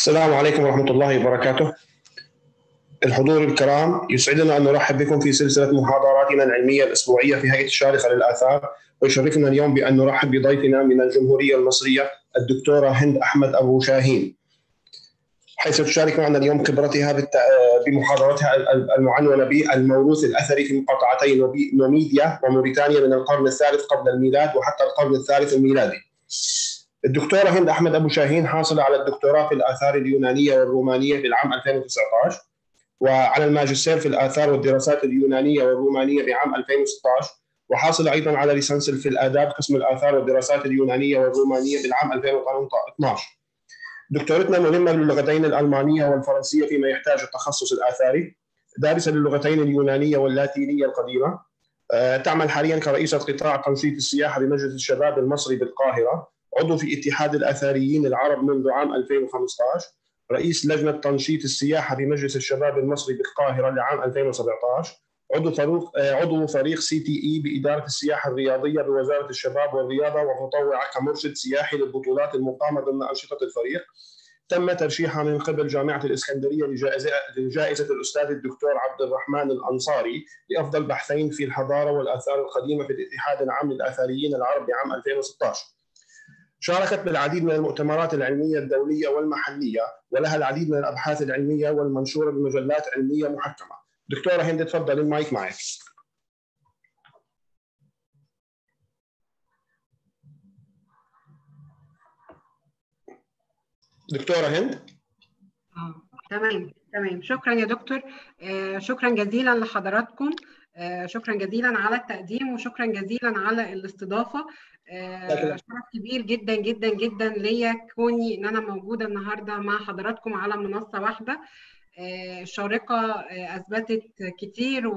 السلام عليكم ورحمة الله وبركاته. الحضور الكرام يسعدنا أن نرحب بكم في سلسلة محاضراتنا العلمية الأسبوعية في هيئة الشارقة للآثار ويشرفنا اليوم بأن نرحب بضيفنا من الجمهورية المصرية الدكتورة هند أحمد أبو شاهين حيث تشارك معنا اليوم خبرتها بمحاضرتها المعنونة بالموروث الأثري في مقاطعتي نوميديا وموريتانيا من القرن الثالث قبل الميلاد وحتى القرن الثالث الميلادي. الدكتورة هند أحمد أبو شاهين حاصلة على الدكتوراه في الآثار اليونانية والرومانية في العام 2019 وعلى الماجستير في الآثار والدراسات اليونانية والرومانية بعام 2016 وحاصلة أيضا على ليسانس في الآداب قسم الآثار والدراسات اليونانية والرومانية بالعام 2012 دكتورتنا مهمة للغتين الألمانية والفرنسية فيما يحتاج التخصص الآثاري دارسة للغتين اليونانية واللاتينية القديمة تعمل حاليا كرئيسة قطاع تنشيط السياحة بمجلس الشباب المصري بالقاهرة عضو في اتحاد الأثريين العرب منذ عام 2015 رئيس لجنة تنشيط السياحة بمجلس الشباب المصري بالقاهرة لعام 2017 عضو فريق عضو فريق سي تي اي بإدارة السياحة الرياضية بوزارة الشباب والرياضة ومتطوعة كمرشد سياحي للبطولات المقامة ضمن أنشطة الفريق تم ترشيحها من قبل جامعة الإسكندرية لجائزة, لجائزة الأستاذ الدكتور عبد الرحمن الأنصاري لأفضل بحثين في الحضارة والآثار القديمة في الاتحاد العام للآثاريين العرب عام 2016 شاركت بالعديد من المؤتمرات العلمية الدولية والمحلية ولها العديد من الأبحاث العلمية والمنشورة بمجلات علمية محكمة دكتورة هند تفضل المايك معك دكتورة هند آه، تمام تمام شكرا يا دكتور آه، شكرا جزيلا لحضراتكم آه، شكرا جزيلا على التقديم وشكرا جزيلا على الاستضافه شرف كبير جدا جدا جدا ليا كوني ان انا موجوده النهارده مع حضراتكم على منصه واحده الشارقه اثبتت كتير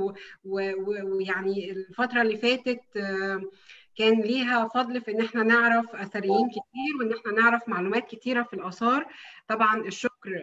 ويعني الفتره اللي فاتت كان ليها فضل في ان احنا نعرف اثريين كتير وان احنا نعرف معلومات كتيره في الاثار طبعا الشكر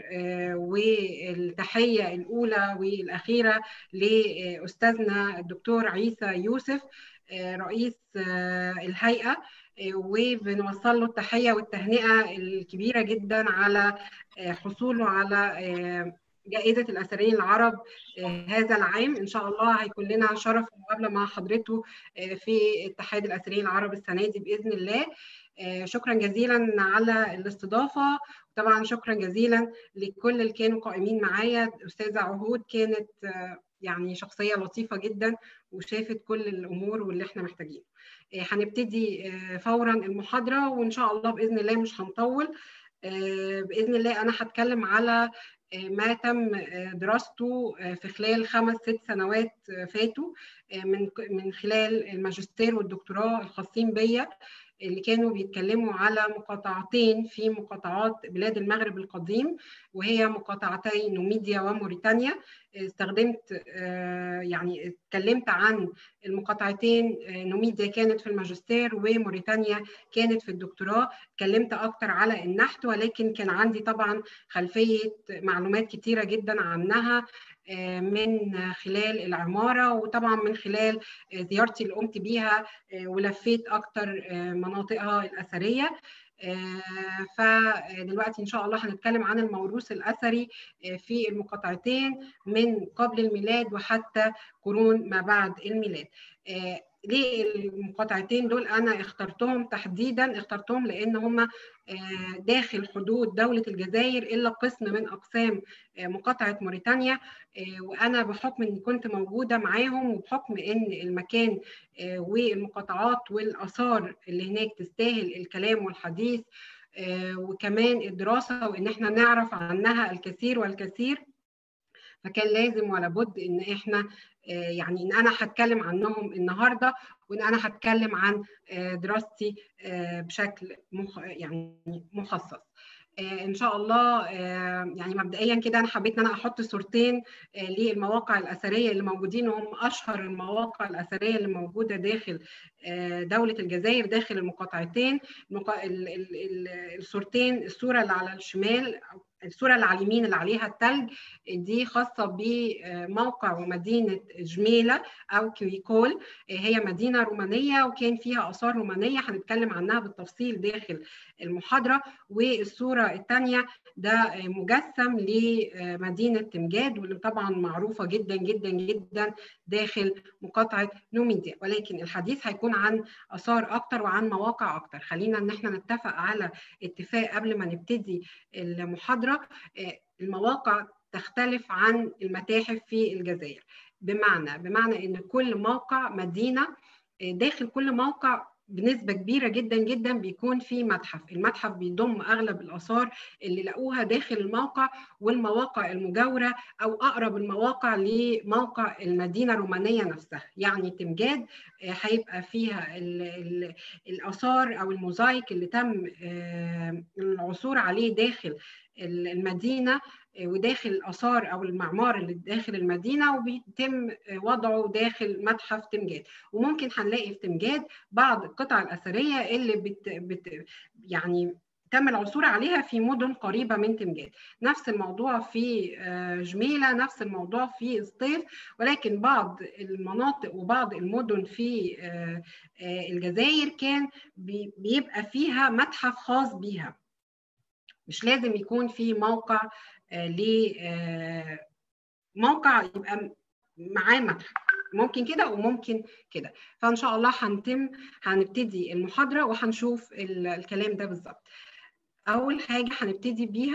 والتحيه الاولى والاخيره لاستاذنا الدكتور عيسى يوسف رئيس الهيئه وبنوصل له التحيه والتهنئه الكبيره جدا على حصوله على جائزة الأثريين العرب هذا العام إن شاء الله هيكون لنا شرف المقابلة مع حضرته في اتحاد الأثريين العرب السنة دي بإذن الله شكرا جزيلا على الاستضافة طبعا شكرا جزيلا لكل اللي كانوا قائمين معايا أستاذة عهود كانت يعني شخصية لطيفة جدا وشافت كل الأمور واللي احنا محتاجينه هنبتدي فورا المحاضرة وإن شاء الله بإذن الله مش هنطول بإذن الله أنا هتكلم على ما تم دراسته في خلال خمس ست سنوات فاتوا من من خلال الماجستير والدكتوراه الخاصين بيا اللي كانوا بيتكلموا على مقاطعتين في مقاطعات بلاد المغرب القديم وهي مقاطعتي نوميديا وموريتانيا استخدمت يعني اتكلمت عن المقاطعتين نوميديا كانت في الماجستير وموريتانيا كانت في الدكتوراه اتكلمت اكتر على النحت ولكن كان عندي طبعا خلفيه معلومات كتيره جدا عنها من خلال العمارة وطبعا من خلال زيارتي اللي قمت بيها ولفيت أكتر مناطقها الأثرية فدلوقتي إن شاء الله هنتكلم عن الموروث الأثري في المقاطعتين من قبل الميلاد وحتى قرون ما بعد الميلاد ليه المقاطعتين دول انا اخترتهم تحديدا اخترتهم لان هم داخل حدود دوله الجزائر الا قسم من اقسام مقاطعه موريتانيا وانا بحكم اني كنت موجوده معاهم وبحكم ان المكان والمقاطعات والاثار اللي هناك تستاهل الكلام والحديث وكمان الدراسه وان احنا نعرف عنها الكثير والكثير فكان لازم ولا بد ان احنا يعني ان انا هتكلم عنهم النهارده وان انا هتكلم عن دراستي بشكل مخ يعني مخصص ان شاء الله يعني مبدئيا كده انا حبيت ان انا احط صورتين للمواقع الاثريه اللي موجودين وهم اشهر المواقع الاثريه اللي موجوده داخل دوله الجزائر داخل المقاطعتين الصورتين الصوره اللي على الشمال الصوره اللي على اليمين اللي عليها الثلج دي خاصه بموقع ومدينه جميله او كويكول هي مدينه رومانيه وكان فيها اثار رومانيه هنتكلم عنها بالتفصيل داخل المحاضره والصوره الثانيه ده مجسم لمدينه تمجاد واللي طبعا معروفه جدا جدا جدا داخل مقاطعه نوميديا ولكن الحديث هيكون عن اثار اكتر وعن مواقع اكتر خلينا ان احنا نتفق على اتفاق قبل ما نبتدي المحاضره المواقع تختلف عن المتاحف في الجزائر بمعنى بمعنى ان كل موقع مدينه داخل كل موقع بنسبة كبيرة جدا جدا بيكون في متحف المتحف بيضم أغلب الآثار اللي لقوها داخل الموقع والمواقع المجاورة أو أقرب المواقع لموقع المدينة الرومانية نفسها يعني تمجاد هيبقى فيها ال ال الآثار أو الموزايك اللي تم العثور عليه داخل المدينة وداخل الآثار أو المعمار اللي داخل المدينة وبيتم وضعه داخل متحف تمجاد وممكن هنلاقي في تمجاد بعض القطع الأثرية اللي بت, بت يعني تم العثور عليها في مدن قريبة من تمجاد نفس الموضوع في جميلة نفس الموضوع في سطيف ولكن بعض المناطق وبعض المدن في الجزائر كان بيبقى فيها متحف خاص بيها مش لازم يكون في موقع ل موقع يبقى معاه متحف ممكن كده وممكن كده فان شاء الله هنتم هنبتدي المحاضره وهنشوف الكلام ده بالظبط اول حاجه هنبتدي بيها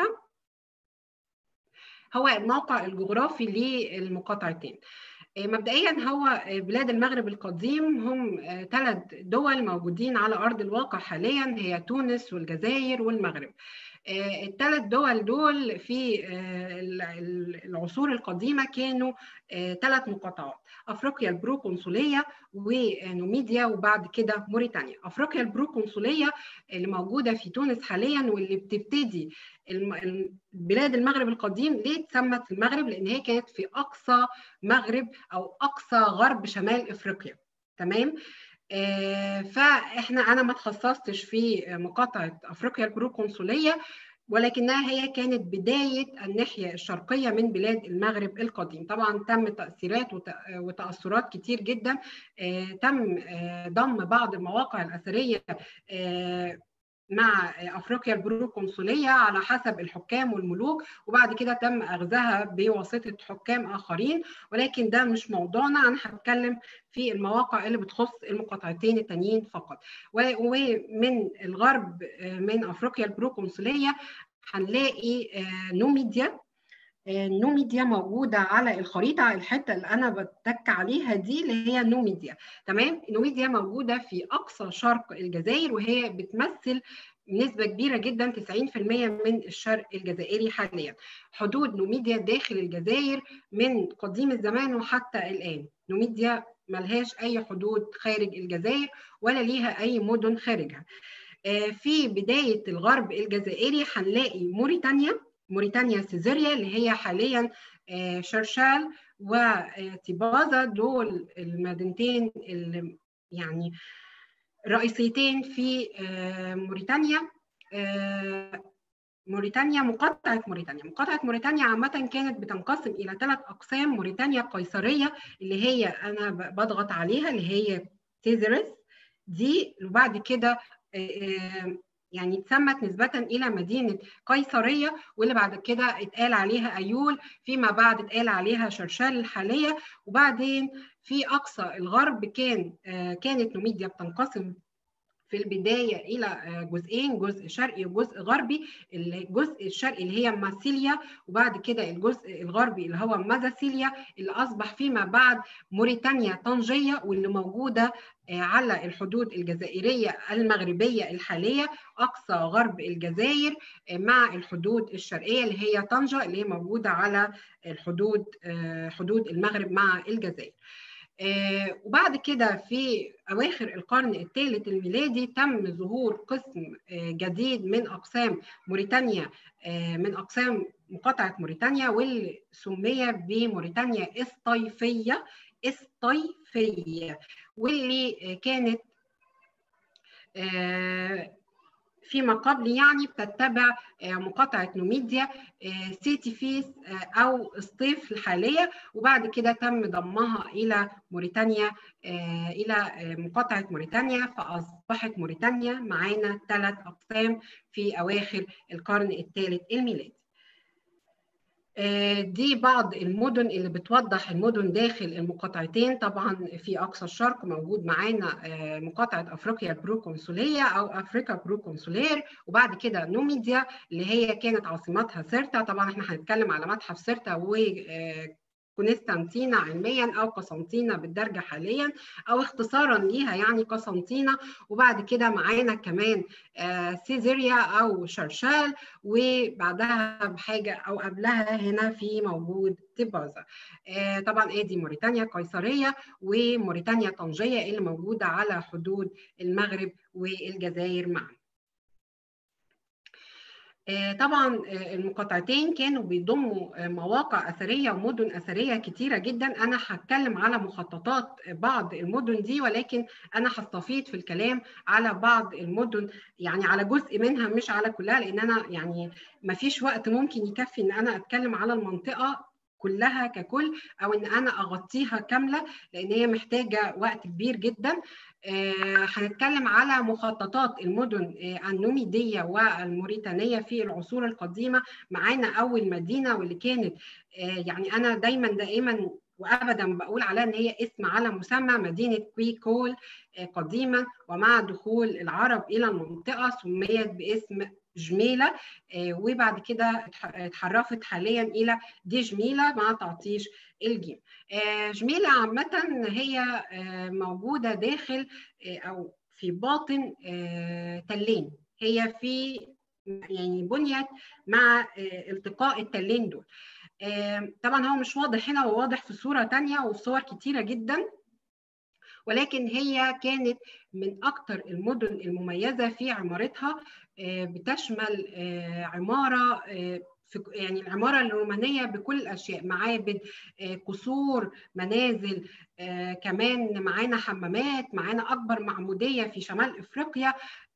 هو الموقع الجغرافي للمقاطعتين مبدئيا هو بلاد المغرب القديم هم ثلاث دول موجودين على ارض الواقع حاليا هي تونس والجزائر والمغرب الثلاث دول دول في العصور القديمه كانوا ثلاث مقاطعات افريقيا البروكونسوليه ونوميديا وبعد كده موريتانيا افريقيا البروكونسوليه اللي موجوده في تونس حاليا واللي بتبتدي بلاد المغرب القديم ليه اتسمت المغرب لان هي كانت في اقصى مغرب او اقصى غرب شمال افريقيا تمام فاحنا انا ما تخصصتش في مقاطعه افريقيا البروكونسوليه ولكنها هي كانت بدايه الناحيه الشرقيه من بلاد المغرب القديم طبعا تم تاثيرات وتاثرات كتير جدا تم ضم بعض المواقع الاثريه مع افريقيا البروكونسوليه على حسب الحكام والملوك وبعد كده تم اخذها بواسطه حكام اخرين ولكن ده مش موضوعنا انا هتكلم في المواقع اللي بتخص المقاطعتين التانيين فقط ومن الغرب من افريقيا البروكونسوليه هنلاقي نوميديا نوميديا موجودة على الخريطة الحتة اللي أنا بتك عليها دي اللي هي نوميديا تمام نوميديا موجودة في أقصى شرق الجزائر وهي بتمثل نسبة كبيرة جدا 90% من الشرق الجزائري حاليا حدود نوميديا داخل الجزائر من قديم الزمان وحتى الآن نوميديا ملهاش أي حدود خارج الجزائر ولا ليها أي مدن خارجها في بداية الغرب الجزائري هنلاقي موريتانيا موريتانيا سيزيريا اللي هي حاليا شرشال وتيبازا دول المدينتين اللي يعني رئيسيتين في موريتانيا موريتانيا مقاطعة موريتانيا مقاطعة موريتانيا عامة كانت بتنقسم إلى ثلاث أقسام موريتانيا القيصرية اللي هي أنا بضغط عليها اللي هي تيزرس دي وبعد كده يعني اتسمت نسبة إلى مدينة قيصرية واللي بعد كده اتقال عليها أيول فيما بعد اتقال عليها شرشال الحالية وبعدين في أقصى الغرب كان كانت نوميديا بتنقسم في البداية إلى جزئين جزء شرقي وجزء غربي الجزء الشرقي اللي هي ماسيليا وبعد كده الجزء الغربي اللي هو مازاسيليا اللي أصبح فيما بعد موريتانيا طنجية واللي موجودة على الحدود الجزائرية المغربية الحالية أقصى غرب الجزائر مع الحدود الشرقية اللي هي طنجة اللي هي موجودة على الحدود حدود المغرب مع الجزائر آه وبعد كده في أواخر القرن الثالث الميلادي تم ظهور قسم آه جديد من أقسام موريتانيا آه من أقسام مقاطعة موريتانيا واللي سمي بموريتانيا اسطيفية اسطيفية واللي كانت فيما قبل يعني بتتبع مقاطعة نوميديا سيتي فيس أو سطيف الحالية وبعد كده تم ضمها إلى موريتانيا إلى مقاطعة موريتانيا فأصبحت موريتانيا معانا ثلاث أقسام في أواخر القرن الثالث الميلادي. دي بعض المدن اللي بتوضح المدن داخل المقاطعتين طبعا في اقصى الشرق موجود معانا مقاطعه افريقيا البرو كونسوليه او افريكا برو كونسولير وبعد كده نوميديا اللي هي كانت عاصمتها سيرتا طبعا احنا هنتكلم على متحف سيرتا و كونستانتينا علميا او قسنطينه بالدرجه حاليا او اختصارا ليها يعني قسنطينه وبعد كده معانا كمان سيزيريا او شرشال وبعدها بحاجه او قبلها هنا في موجود تبازا طبعا ادي موريتانيا قيصريه وموريتانيا طنجيه اللي موجوده على حدود المغرب والجزائر معا طبعا المقاطعتين كانوا بيضموا مواقع اثريه ومدن اثريه كتيره جدا انا هتكلم على مخططات بعض المدن دي ولكن انا هستفيض في الكلام على بعض المدن يعني على جزء منها مش على كلها لان انا يعني ما فيش وقت ممكن يكفي ان انا اتكلم على المنطقه كلها ككل او ان انا اغطيها كامله لان هي محتاجه وقت كبير جدا هنتكلم على مخططات المدن النوميديه والموريتانيه في العصور القديمه معانا اول مدينه واللي كانت يعني انا دايما دائما وابدا بقول عليها ان هي اسم على مسمى مدينه كويكول قديما ومع دخول العرب الى المنطقه سميت باسم جميله وبعد كده اتحرفت حاليا الى دي جميله مع تعطيش الجيم جميله عامه هي موجوده داخل او في باطن تلين هي في يعني بنيت مع التقاء التلين دول طبعا هو مش واضح هنا هو واضح في صوره تانية وفي صور كتيره جدا ولكن هي كانت من أكثر المدن المميزة في عمارتها بتشمل عمارة في يعني العمارة الرومانية بكل الأشياء معابد قصور منازل كمان معانا حمامات معانا أكبر معمودية في شمال إفريقيا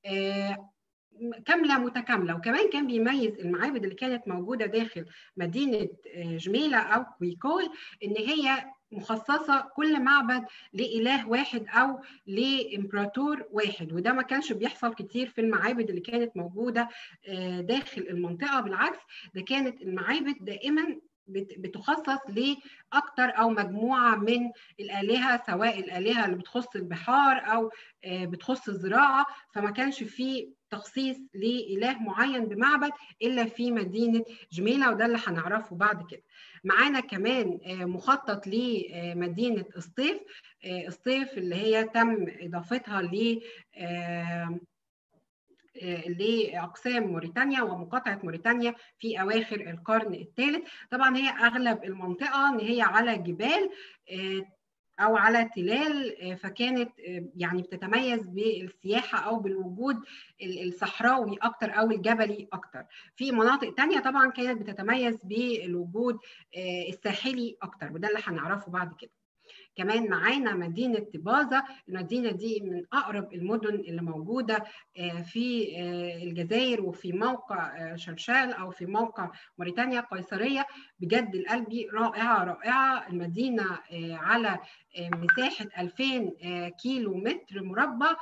كامله متكامله وكمان كان بيميز المعابد اللي كانت موجوده داخل مدينه جميله او كويكول ان هي مخصصه كل معبد لاله واحد او لامبراطور واحد وده ما كانش بيحصل كتير في المعابد اللي كانت موجوده داخل المنطقه بالعكس ده كانت المعابد دائما بتخصص لاكثر او مجموعه من الالهه سواء الالهه اللي بتخص البحار او بتخص الزراعه فما كانش في تخصيص لاله معين بمعبد الا في مدينه جميله وده اللي هنعرفه بعد كده. معانا كمان مخطط لمدينه اسطيف اسطيف اللي هي تم اضافتها ل لاقسام موريتانيا ومقاطعه موريتانيا في اواخر القرن الثالث طبعا هي اغلب المنطقه ان هي على جبال او على تلال فكانت يعني بتتميز بالسياحه او بالوجود الصحراوي اكتر او الجبلي اكتر في مناطق تانية طبعا كانت بتتميز بالوجود الساحلي اكتر وده اللي هنعرفه بعد كده كمان معانا مدينة تبازا المدينة دي من أقرب المدن اللي موجودة في الجزائر وفي موقع شرشال أو في موقع موريتانيا قيصرية بجد القلب رائعة رائعة المدينة على مساحة 2000 كيلو متر مربع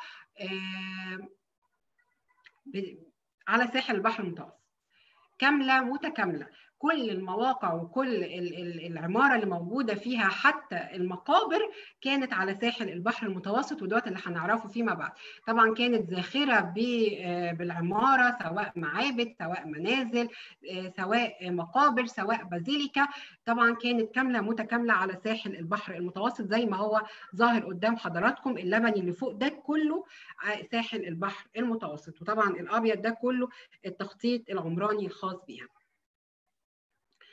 على ساحل البحر المتوسط كاملة متكاملة كل المواقع وكل العماره اللي موجوده فيها حتى المقابر كانت على ساحل البحر المتوسط ودوت اللي هنعرفه فيما بعد طبعا كانت زاخره بالعماره سواء معابد سواء منازل سواء مقابر سواء بازيليكا طبعا كانت كامله متكامله على ساحل البحر المتوسط زي ما هو ظاهر قدام حضراتكم اللبني اللي فوق ده كله ساحل البحر المتوسط وطبعا الابيض ده كله التخطيط العمراني الخاص بيها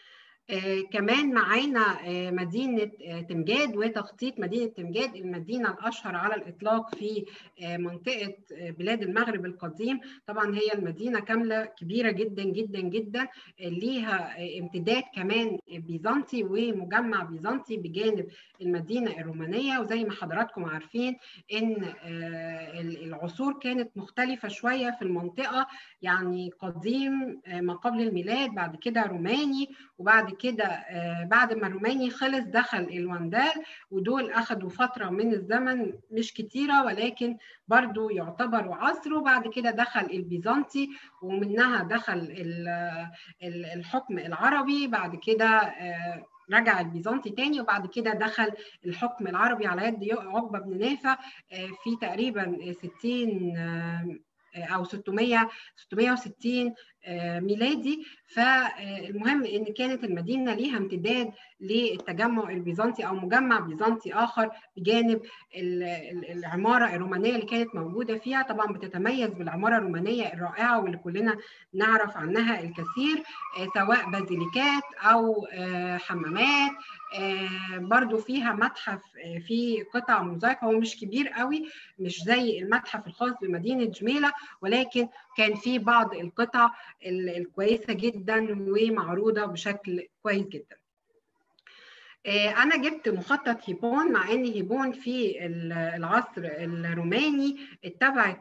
آه كمان معانا آه مدينة آه تمجاد وتخطيط مدينة تمجاد المدينة الأشهر على الإطلاق في آه منطقة آه بلاد المغرب القديم طبعا هي المدينة كاملة كبيرة جدا جدا جدا آه ليها آه امتداد كمان بيزنطي ومجمع بيزنطي بجانب المدينة الرومانية وزي ما حضراتكم عارفين إن آه العصور كانت مختلفة شوية في المنطقة يعني قديم آه ما قبل الميلاد بعد كده روماني وبعد كده بعد ما الروماني خلص دخل الوندال ودول اخذوا فتره من الزمن مش كتيره ولكن برضو يعتبروا عصر وبعد كده دخل البيزنطي ومنها دخل الحكم العربي بعد كده رجع البيزنطي تاني وبعد كده دخل الحكم العربي على يد عقبه بن نافع في تقريبا 60 او 600 660 ميلادي فالمهم ان كانت المدينه ليها امتداد للتجمع البيزنطي او مجمع بيزنطي اخر بجانب العماره الرومانيه اللي كانت موجوده فيها طبعا بتتميز بالعماره الرومانيه الرائعه واللي كلنا نعرف عنها الكثير سواء بازيليكات او حمامات برضو فيها متحف فيه قطع موزايك هو مش كبير قوي مش زي المتحف الخاص بمدينه جميله ولكن كان فيه بعض القطع الكويسه جدا ومعروضه بشكل كويس جدا انا جبت مخطط هيبون مع ان هيبون في العصر الروماني اتبعت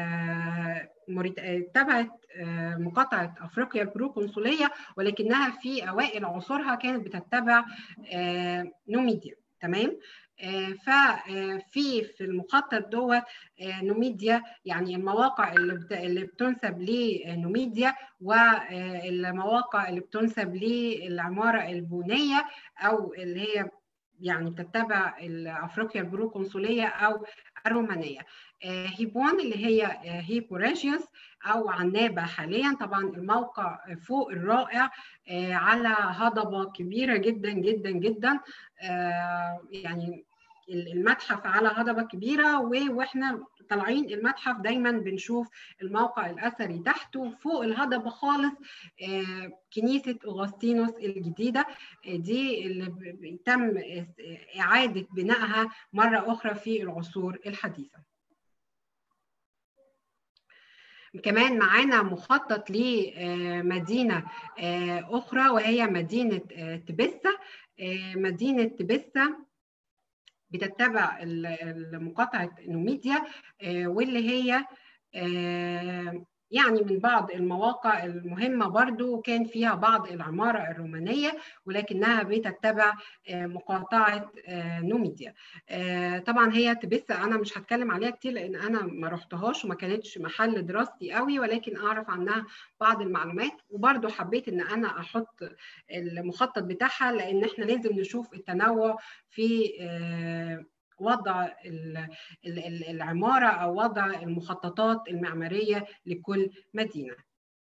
اتبعت مقاطعه افريقيا البروكونسوليه ولكنها في اوائل عصورها كانت بتتبع نوميديا تمام ففي في المخطط دوت نوميديا يعني المواقع اللي اللي بتنسب لنوميديا والمواقع اللي بتنسب للعماره البونيه او اللي هي يعني بتتبع افريقيا البروكونسوليه او الرومانيه هيبون اللي هي هيبوراجيوس او عنابه حاليا طبعا الموقع فوق الرائع على هضبه كبيره جدا جدا جدا يعني المتحف على هضبه كبيره واحنا طالعين المتحف دايما بنشوف الموقع الاثري تحته فوق الهضبه خالص كنيسه اغسطينوس الجديده دي اللي تم اعاده بنائها مره اخرى في العصور الحديثه كمان معانا مخطط لمدينه اخرى وهي مدينه تبسه مدينه تبسه بتتبع مقاطعه نوميديا واللي هي يعني من بعض المواقع المهمة برضو كان فيها بعض العمارة الرومانية ولكنها بتتبع مقاطعة نوميديا طبعا هي تبسة أنا مش هتكلم عليها كتير لأن أنا ما رحتهاش وما كانتش محل دراستي قوي ولكن أعرف عنها بعض المعلومات وبرضو حبيت إن أنا أحط المخطط بتاعها لأن إحنا لازم نشوف التنوع في وضع العمارة أو وضع المخططات المعمارية لكل مدينة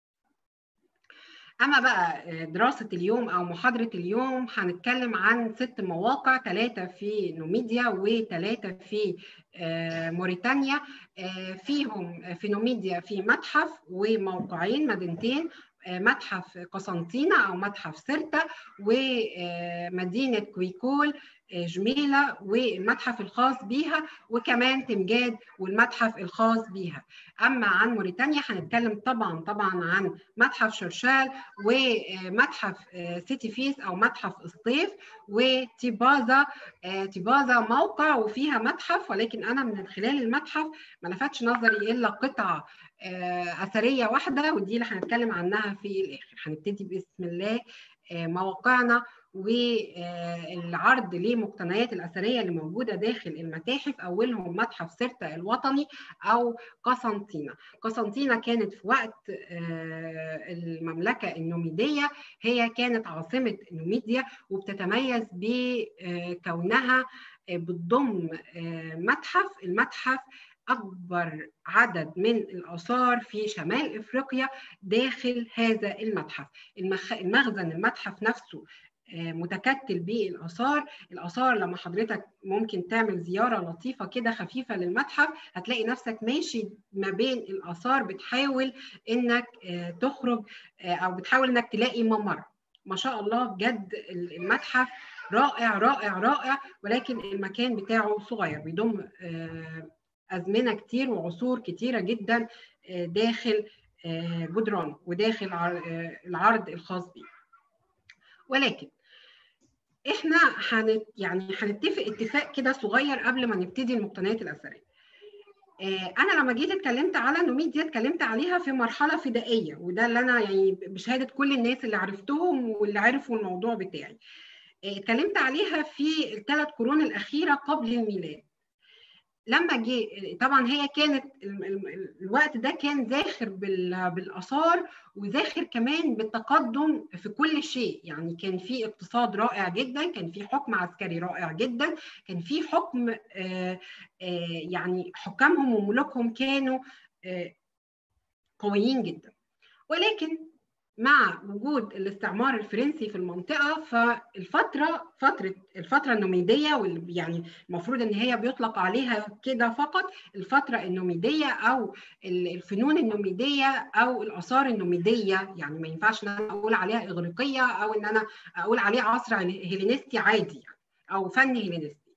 أما بقى دراسة اليوم أو محاضرة اليوم هنتكلم عن ست مواقع ثلاثة في نوميديا وثلاثة في موريتانيا فيهم في نوميديا في متحف وموقعين مدينتين متحف قسنطينة أو متحف سرتا ومدينة كويكول جميلة والمتحف الخاص بيها وكمان تمجاد والمتحف الخاص بيها أما عن موريتانيا هنتكلم طبعا طبعا عن متحف شرشال ومتحف سيتي فيس أو متحف الصيف وتيبازا تيبازا موقع وفيها متحف ولكن أنا من خلال المتحف ما لفتش نظري إلا قطعة أثرية واحدة ودي اللي هنتكلم عنها في الآخر هنبتدي بسم الله مواقعنا والعرض لمقتنيات الأثرية اللي موجودة داخل المتاحف أولهم متحف سرتا الوطني أو قسنطينة قسنطينة كانت في وقت المملكة النوميدية هي كانت عاصمة نوميديا وبتتميز بكونها بتضم متحف المتحف أكبر عدد من الآثار في شمال إفريقيا داخل هذا المتحف المخزن المتحف نفسه متكتل بالاثار الاثار لما حضرتك ممكن تعمل زياره لطيفه كده خفيفه للمتحف هتلاقي نفسك ماشي ما بين الاثار بتحاول انك تخرج او بتحاول انك تلاقي ممر ما شاء الله بجد المتحف رائع رائع رائع ولكن المكان بتاعه صغير بيضم ازمنه كتير وعصور كتيره جدا داخل جدران وداخل العرض الخاص بيه ولكن احنا هنت يعني هنتفق اتفاق كده صغير قبل ما نبتدي المقتنيات الاثريه انا لما جيت اتكلمت على نوميد دي اتكلمت عليها في مرحله فدائيه وده اللي انا يعني بشهاده كل الناس اللي عرفتهم واللي عرفوا الموضوع بتاعي اتكلمت عليها في الثلاث قرون الاخيره قبل الميلاد لما جه طبعا هي كانت الوقت ده كان زاخر بالاثار وزاخر كمان بالتقدم في كل شيء يعني كان في اقتصاد رائع جدا كان في حكم عسكري رائع جدا كان في حكم يعني حكامهم وملوكهم كانوا قويين جدا ولكن مع وجود الاستعمار الفرنسي في المنطقه فالفتره فتره الفتره النوميديه واللي يعني المفروض ان هي بيطلق عليها كده فقط الفتره النوميديه او الفنون النوميديه او الاثار النوميديه يعني ما ينفعش ان انا اقول عليها اغريقيه او ان انا اقول عليه عصر هيلينستي عادي يعني او فن هيلينستي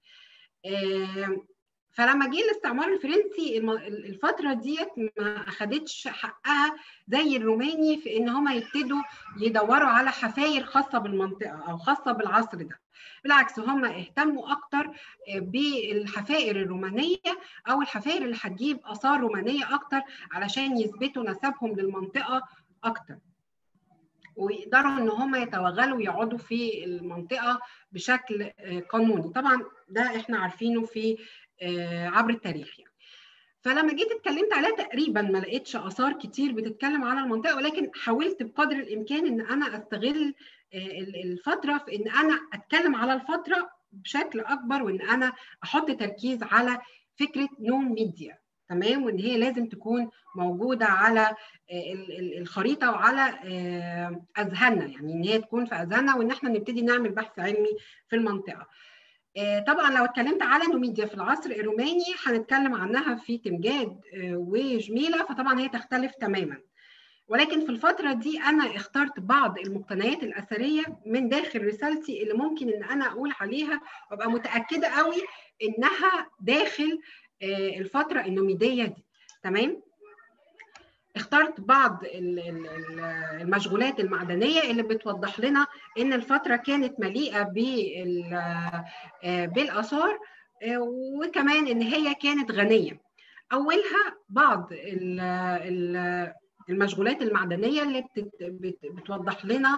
فلما جه الاستعمار الفرنسي الفتره ديت ما اخدتش حقها زي الروماني في ان هم يبتدوا يدوروا على حفاير خاصه بالمنطقه او خاصه بالعصر ده بالعكس هم اهتموا اكتر بالحفائر الرومانيه او الحفائر اللي هتجيب اثار رومانيه اكتر علشان يثبتوا نسبهم للمنطقه اكتر ويقدروا ان هم يتوغلوا ويقعدوا في المنطقه بشكل قانوني طبعا ده احنا عارفينه في عبر التاريخ يعني. فلما جيت اتكلمت عليها تقريبا ما لقيتش اثار كتير بتتكلم على المنطقه ولكن حاولت بقدر الامكان ان انا استغل الفتره في ان انا اتكلم على الفتره بشكل اكبر وان انا احط تركيز على فكره نوم ميديا تمام وان هي لازم تكون موجوده على الخريطه وعلى اذهاننا يعني ان هي تكون في اذهاننا وان احنا نبتدي نعمل بحث علمي في المنطقه طبعا لو اتكلمت على نوميديا في العصر الروماني هنتكلم عنها في تمجاد وجميله فطبعا هي تختلف تماما ولكن في الفترة دي أنا اخترت بعض المقتنيات الأثرية من داخل رسالتي اللي ممكن إن أنا أقول عليها وأبقى متأكدة قوي إنها داخل الفترة النوميدية دي تمام؟ اخترت بعض المشغولات المعدنية اللي بتوضح لنا إن الفترة كانت مليئة بالآثار وكمان إن هي كانت غنية أولها بعض المشغولات المعدنية اللي بتوضح لنا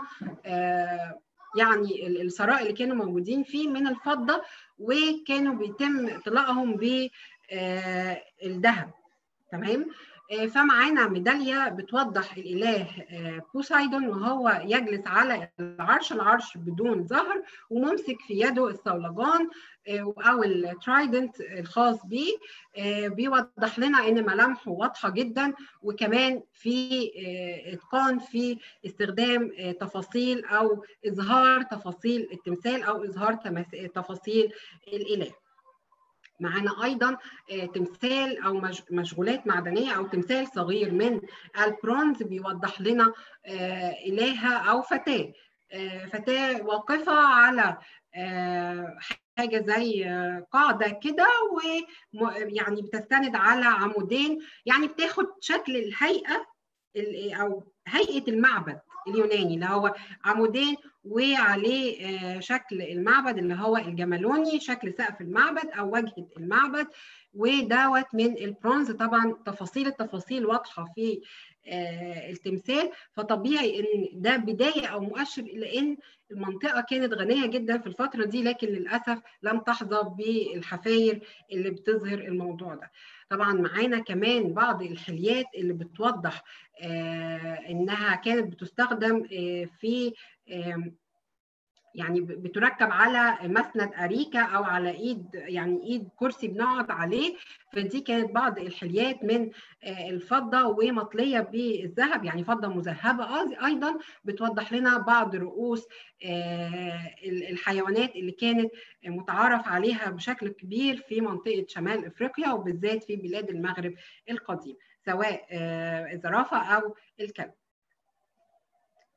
يعني الثراء اللي كانوا موجودين فيه من الفضة وكانوا بيتم طلاقهم بالذهب تمام فمعانا ميدالية بتوضح الإله بوسايدون وهو يجلس على العرش العرش بدون ظهر وممسك في يده الصولجان أو الترايدنت الخاص به بيوضح لنا إن ملامحه واضحة جدا وكمان في إتقان في استخدام تفاصيل أو إظهار تفاصيل التمثال أو إظهار تفاصيل الإله معانا ايضا تمثال او مشغولات معدنيه او تمثال صغير من البرونز بيوضح لنا الهه او فتاه فتاه واقفه على حاجه زي قاعده كده ويعني بتستند على عمودين يعني بتاخد شكل الهيئه او هيئه المعبد اليوناني اللي هو عمودين وعليه شكل المعبد اللي هو الجمالوني شكل سقف المعبد او واجهه المعبد ودوت من البرونز طبعا تفاصيل التفاصيل واضحه في التمثال فطبيعي ان ده بدايه او مؤشر الى ان المنطقه كانت غنيه جدا في الفتره دي لكن للاسف لم تحظى بالحفاير اللي بتظهر الموضوع ده طبعا معانا كمان بعض الحليات اللي بتوضح آه انها كانت بتستخدم آه في آه يعني بتركب على مسند اريكه او على ايد يعني ايد كرسي بنقعد عليه فدي كانت بعض الحليات من الفضه ومطليه بالذهب يعني فضه مذهبه ايضا بتوضح لنا بعض رؤوس الحيوانات اللي كانت متعارف عليها بشكل كبير في منطقه شمال افريقيا وبالذات في بلاد المغرب القديم سواء الزرافه او الكلب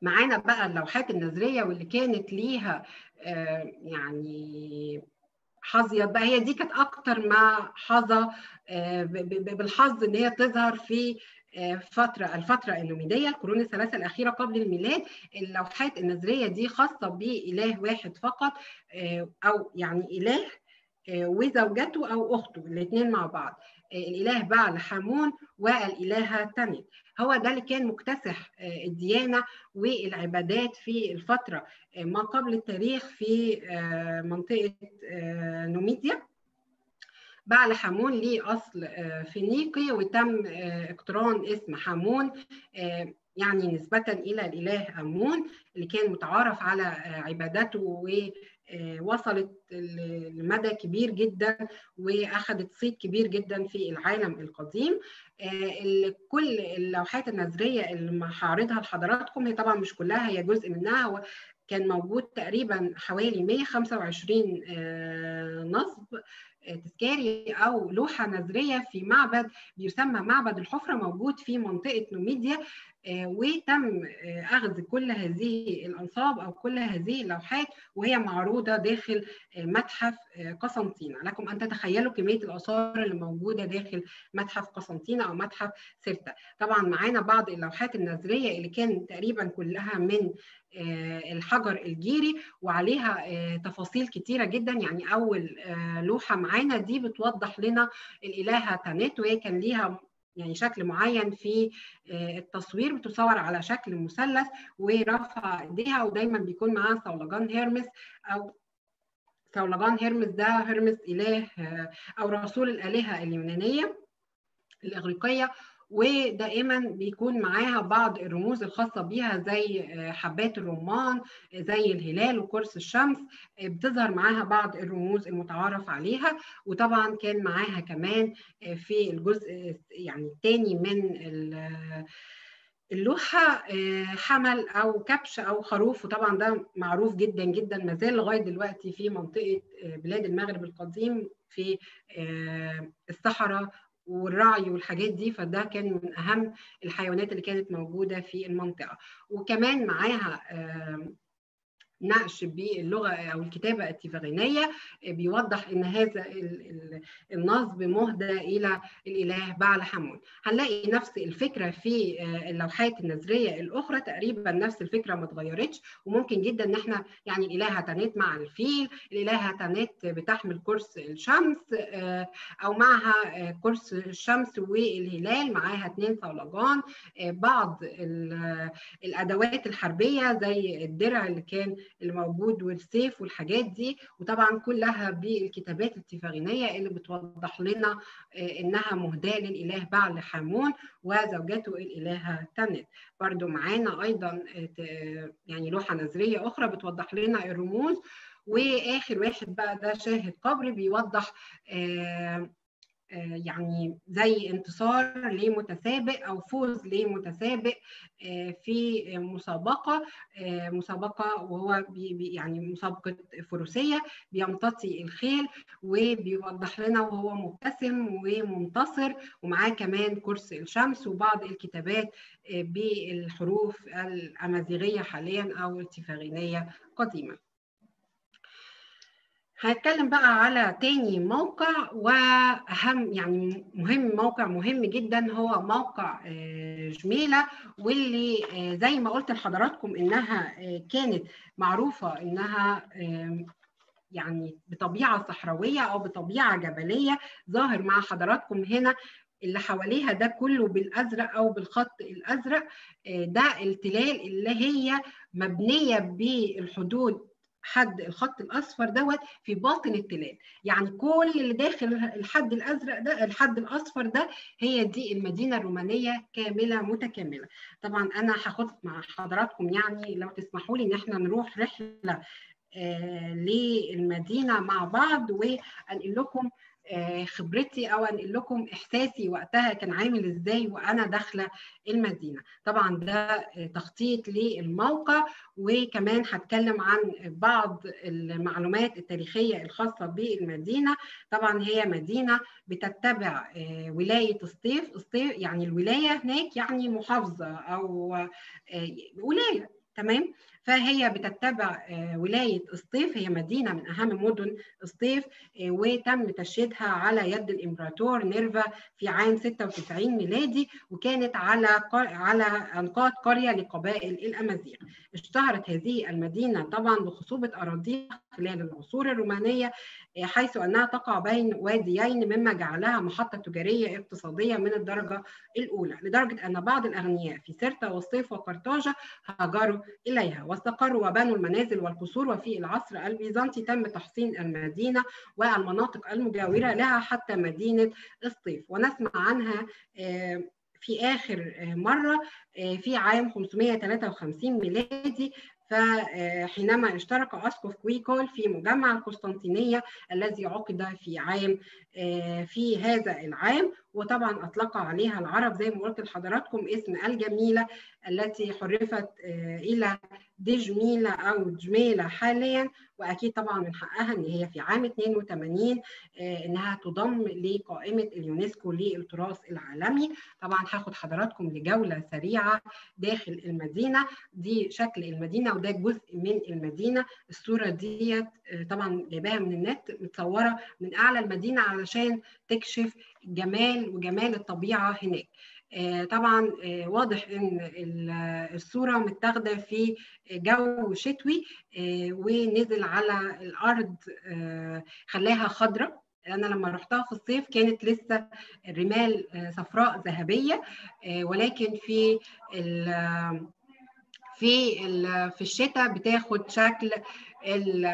معانا بقى اللوحات النذريه واللي كانت ليها يعني حظيت بقى هي دي كانت اكتر ما حظى بالحظ ان هي تظهر في فترة الفترة النوميدية القرون الثلاثة الأخيرة قبل الميلاد اللوحات النذرية دي خاصة بإله واحد فقط أو يعني إله وزوجته أو أخته الاثنين مع بعض الإله بعل حامون والإلهة تنت هو ده اللي كان مكتسح الديانة والعبادات في الفترة ما قبل التاريخ في منطقة نوميديا بعل حامون ليه أصل فينيقي وتم اقتران اسم حامون يعني نسبة إلى الإله أمون اللي كان متعارف على عبادته ووصلت لمدى كبير جدا وأخذت صيت كبير جدا في العالم القديم كل اللوحات النذرية اللي هعرضها لحضراتكم هي طبعا مش كلها هي جزء منها هو كان موجود تقريبا حوالي 125 نصب تذكاري او لوحه نذريه في معبد بيسمى معبد الحفره موجود في منطقه نوميديا وتم اخذ كل هذه الانصاب او كل هذه اللوحات وهي معروضه داخل متحف قسنطينه لكم ان تتخيلوا كميه الاثار اللي موجوده داخل متحف قسنطينه او متحف سرتا طبعا معانا بعض اللوحات النذريه اللي كان تقريبا كلها من الحجر الجيري وعليها تفاصيل كتيره جدا يعني اول لوحه معانا دي بتوضح لنا الالهه تانيت وهي كان ليها يعني شكل معين في التصوير بتصور على شكل مثلث ورفع ايديها ودايما بيكون معاها صولجان هيرمس او صولجان هيرمس ده هيرمس اله او رسول الالهه اليونانيه الاغريقيه ودائما بيكون معاها بعض الرموز الخاصه بيها زي حبات الرمان زي الهلال وقرص الشمس بتظهر معاها بعض الرموز المتعارف عليها وطبعا كان معاها كمان في الجزء يعني الثاني من اللوحة حمل أو كبش أو خروف وطبعا ده معروف جدا جدا ما زال لغاية دلوقتي في منطقة بلاد المغرب القديم في الصحراء والرعي والحاجات دي فده كان من اهم الحيوانات اللي كانت موجوده في المنطقه وكمان معاها نقش باللغه او الكتابه التيفاغينيه بيوضح ان هذا النصب مهدى الى الاله بعل حمون هنلاقي نفس الفكره في اللوحات النذريه الاخرى تقريبا نفس الفكره ما اتغيرتش وممكن جدا ان احنا يعني الالهه تانيت مع الفيل الالهه تانيت بتحمل قرص الشمس او معها قرص الشمس والهلال معاها اثنين صولجان بعض الادوات الحربيه زي الدرع اللي كان اللي موجود والسيف والحاجات دي وطبعا كلها بالكتابات التيفاغينيه اللي بتوضح لنا انها مهداه للاله بعل حامون وزوجته الالهه تنت برضو معانا ايضا يعني لوحه نذريه اخرى بتوضح لنا الرموز واخر واحد بقى ده شاهد قبري بيوضح آه يعني زي انتصار لمتسابق او فوز لمتسابق في مسابقه مسابقه وهو بي يعني مسابقه فروسيه بيمتطي الخيل وبيوضح لنا وهو مبتسم ومنتصر ومعاه كمان كرس الشمس وبعض الكتابات بالحروف الامازيغيه حاليا او التيفاغينيه قديما هنتكلم بقى على تاني موقع واهم يعني مهم موقع مهم جدا هو موقع جميلة واللي زي ما قلت لحضراتكم انها كانت معروفة انها يعني بطبيعة صحراوية او بطبيعة جبلية ظاهر مع حضراتكم هنا اللي حواليها ده كله بالازرق او بالخط الازرق ده التلال اللي هي مبنيه بالحدود حد الخط الاصفر دوت في باطن التلال يعني كل اللي داخل الحد الازرق ده الحد الاصفر ده هي دي المدينه الرومانيه كامله متكامله طبعا انا هاخد مع حضراتكم يعني لو تسمحوا لي ان احنا نروح رحله آه للمدينه مع بعض وانقل لكم خبرتي او انقل لكم احساسي وقتها كان عامل ازاي وانا داخله المدينه طبعا ده تخطيط للموقع وكمان هتكلم عن بعض المعلومات التاريخيه الخاصه بالمدينه طبعا هي مدينه بتتبع ولايه سطيف سطيف يعني الولايه هناك يعني محافظه او ولايه تمام فهي بتتبع ولاية اسطيف هي مدينة من أهم مدن اسطيف وتم تشييدها على يد الإمبراطور نيرفا في عام 96 ميلادي وكانت على على أنقاض قرية لقبائل الأمازيغ اشتهرت هذه المدينة طبعا بخصوبة أراضيها خلال العصور الرومانية حيث أنها تقع بين واديين مما جعلها محطة تجارية اقتصادية من الدرجة الأولى لدرجة أن بعض الأغنياء في سيرتا والصيف وقرطاجة هاجروا إليها واستقروا وبنوا المنازل والقصور وفي العصر البيزنطي تم تحصين المدينة والمناطق المجاورة لها حتى مدينة الصيف ونسمع عنها في آخر مرة في عام 553 ميلادي فحينما اشترك أسقف كويكول في مجمع القسطنطينية الذي عقد في عام في هذا العام وطبعا أطلق عليها العرب زي ما قلت لحضراتكم اسم الجميلة التي حرفت إلى دجميلة أو جميلة حاليا وأكيد طبعا من حقها إن هي في عام 82 إنها تضم لقائمة اليونسكو للتراث العالمي طبعا هاخد حضراتكم لجولة سريعة داخل المدينة دي شكل المدينة وده جزء من المدينة الصورة ديت طبعا جايباها من النت متصورة من أعلى المدينة علشان تكشف جمال وجمال الطبيعة هناك طبعا واضح ان الصوره متاخده في جو شتوي ونزل على الارض خلاها خضراء انا لما رحتها في الصيف كانت لسه الرمال صفراء ذهبيه ولكن في ال في ال في الشتاء بتاخد شكل ال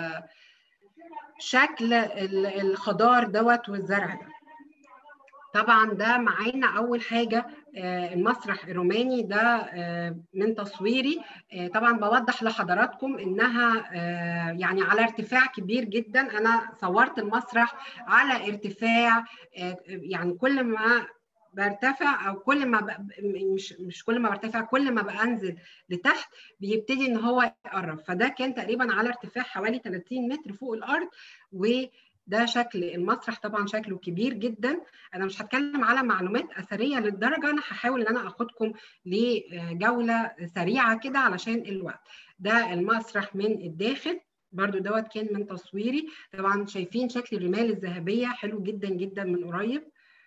شكل الخضار دوت والزرع ده طبعا ده معانا اول حاجه المسرح الروماني ده من تصويري طبعا بوضح لحضراتكم انها يعني على ارتفاع كبير جدا انا صورت المسرح على ارتفاع يعني كل ما برتفع او كل ما ب... مش مش كل ما برتفع كل ما بنزل لتحت بيبتدي ان هو يقرب فده كان تقريبا على ارتفاع حوالي 30 متر فوق الارض و ده شكل المسرح طبعا شكله كبير جدا انا مش هتكلم على معلومات اثريه للدرجه انا هحاول ان انا اخدكم لجوله سريعه كده علشان الوقت ده المسرح من الداخل برضو دوت كان من تصويري طبعا شايفين شكل الرمال الذهبيه حلو جدا جدا من قريب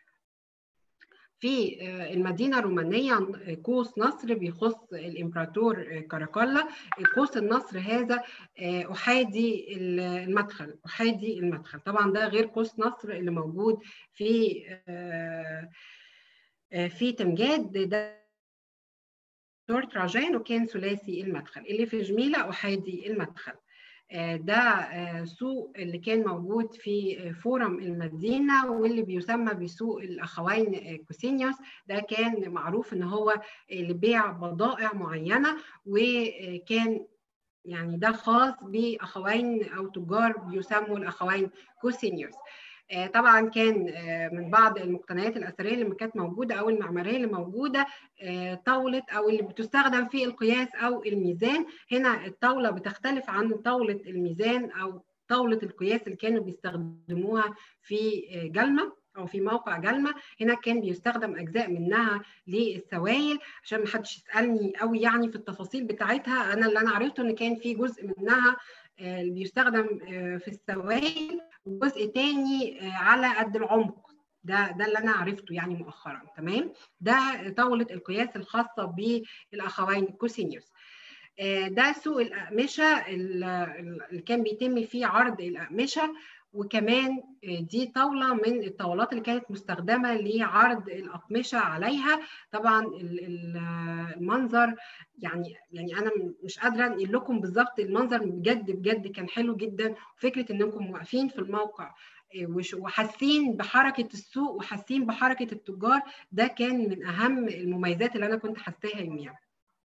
في المدينة الرومانية قوس نصر بيخص الإمبراطور كاراكولا قوس النصر هذا أحادي المدخل أحادي المدخل طبعا ده غير قوس نصر اللي موجود في في تمجاد ده دور تراجان وكان ثلاثي المدخل اللي في جميلة أحادي المدخل ده سوق اللي كان موجود في فورم المدينه واللي بيسمى بسوق الاخوين كوسينيوس ده كان معروف ان هو لبيع بضائع معينه وكان يعني ده خاص باخوين او تجار بيسموا الاخوين كوسينيوس طبعا كان من بعض المقتنيات الاثريه اللي كانت موجوده او المعماريه اللي موجوده طاوله او اللي بتستخدم في القياس او الميزان هنا الطاوله بتختلف عن طاوله الميزان او طاوله القياس اللي كانوا بيستخدموها في جلمه او في موقع جلمه هنا كان بيستخدم اجزاء منها للسوائل عشان ما حدش يسالني قوي يعني في التفاصيل بتاعتها انا اللي انا عرفته ان كان في جزء منها اللي بيستخدم في السوائل وجزء تاني على قد العمق ده ده اللي انا عرفته يعني مؤخرا تمام ده طاوله القياس الخاصه بالاخوين كوسينيوس ده سوق الاقمشه اللي كان بيتم فيه عرض الاقمشه وكمان دي طاوله من الطاولات اللي كانت مستخدمه لعرض الاقمشه عليها طبعا المنظر يعني يعني انا مش قادره انقل لكم بالظبط المنظر بجد بجد كان حلو جدا فكره انكم واقفين في الموقع وحاسين بحركه السوق وحاسين بحركه التجار ده كان من اهم المميزات اللي انا كنت حاساها يوميها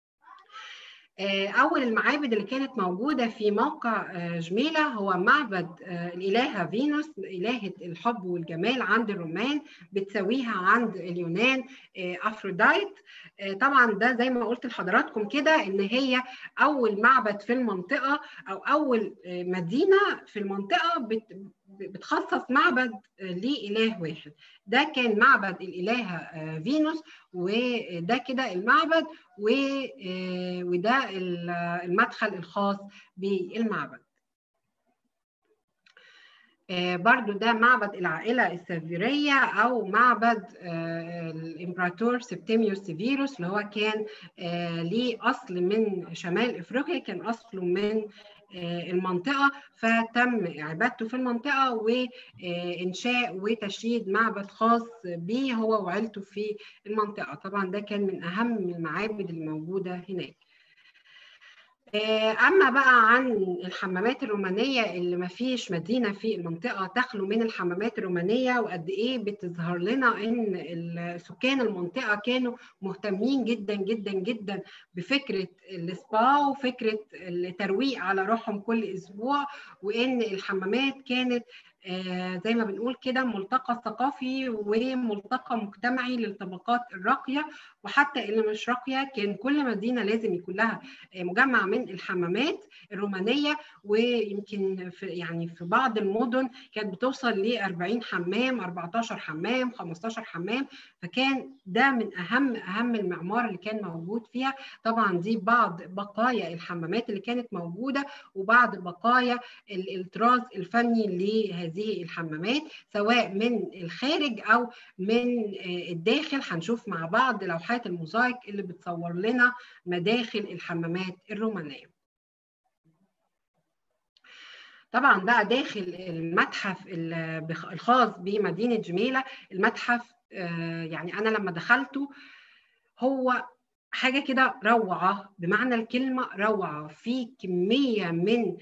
أول المعابد اللي كانت موجودة في موقع جميلة هو معبد الإلهة فينوس إلهة الحب والجمال عند الرومان بتساويها عند اليونان أفروديت طبعا ده زي ما قلت لحضراتكم كده إن هي أول معبد في المنطقة أو أول مدينة في المنطقة بتخصص معبد لإله واحد ده كان معبد الإلهة فينوس وده كده المعبد وده المدخل الخاص بالمعبد برضو ده معبد العائلة السافيرية أو معبد الإمبراطور سبتيميوس سيفيروس اللي هو كان ليه أصل من شمال إفريقيا كان أصله من المنطقة فتم عبادته في المنطقة وإنشاء وتشييد معبد خاص به هو وعيلته في المنطقة طبعا ده كان من أهم المعابد الموجودة هناك أما بقى عن الحمامات الرومانية اللي ما فيش مدينة في المنطقة تخلو من الحمامات الرومانية وقد إيه بتظهر لنا إن سكان المنطقة كانوا مهتمين جدا جدا جدا بفكرة السبا وفكرة الترويق على روحهم كل أسبوع وإن الحمامات كانت آه زي ما بنقول كده ملتقى ثقافي وملتقى مجتمعي للطبقات الراقيه وحتى اللي مش راقيه كان كل مدينه لازم يكون لها مجمع من الحمامات الرومانيه ويمكن في يعني في بعض المدن كانت بتوصل ل 40 حمام 14 حمام 15 حمام فكان ده من اهم اهم المعمار اللي كان موجود فيها طبعا دي بعض بقايا الحمامات اللي كانت موجوده وبعض بقايا الطراز الفني لهذه هذه الحمامات سواء من الخارج او من الداخل هنشوف مع بعض لوحات الموزايك اللي بتصور لنا مداخل الحمامات الرومانيه طبعا بقى داخل المتحف الخاص بمدينه جميله المتحف يعني انا لما دخلته هو حاجه كده روعه بمعنى الكلمه روعه في كميه من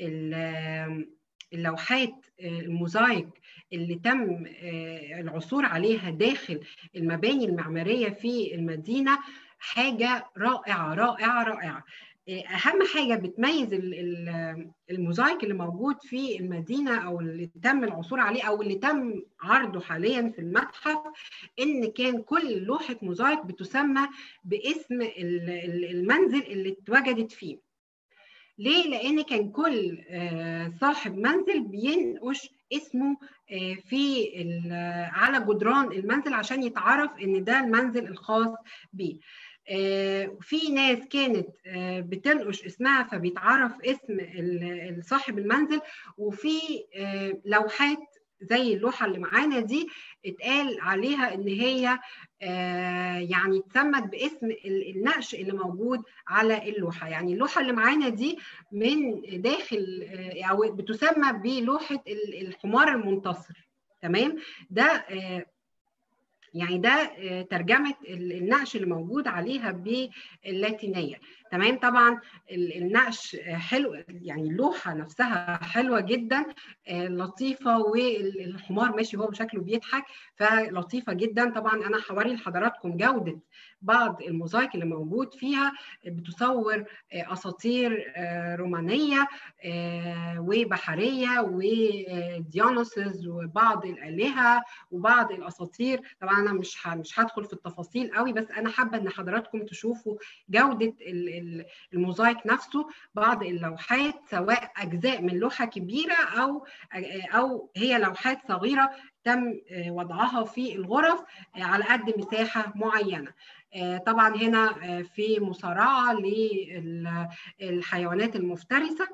اللوحات الموزايك اللي تم العثور عليها داخل المباني المعماريه في المدينه حاجه رائعه رائعه رائعه اهم حاجه بتميز الموزايك اللي موجود في المدينه او اللي تم العثور عليه او اللي تم عرضه حاليا في المتحف ان كان كل لوحه موزايك بتسمى باسم المنزل اللي اتوجدت فيه ليه؟ لأن كان كل صاحب منزل بينقش اسمه في على جدران المنزل عشان يتعرف ان ده المنزل الخاص بيه. في ناس كانت بتنقش اسمها فبيتعرف اسم صاحب المنزل وفي لوحات زي اللوحة اللي معانا دي اتقال عليها ان هي يعني اتسمت باسم النقش اللي موجود على اللوحة يعني اللوحة اللي معانا دي من داخل او بتسمى بلوحة الحمار المنتصر تمام ده يعني ده ترجمة النقش اللي موجود عليها باللاتينية تمام طبعا النقش حلو يعني اللوحة نفسها حلوة جدا لطيفة والحمار ماشي هو بشكله بيضحك فلطيفة جدا طبعا أنا هوري لحضراتكم جودة بعض الموزايك اللي موجود فيها بتصور اساطير رومانيه وبحريه وديونوسز وبعض الالهه وبعض الاساطير طبعا انا مش مش هدخل في التفاصيل قوي بس انا حابه ان حضراتكم تشوفوا جوده الموزايك نفسه بعض اللوحات سواء اجزاء من لوحه كبيره او او هي لوحات صغيره تم وضعها في الغرف على قد مساحه معينه طبعا هنا في مصارعه للحيوانات المفترسه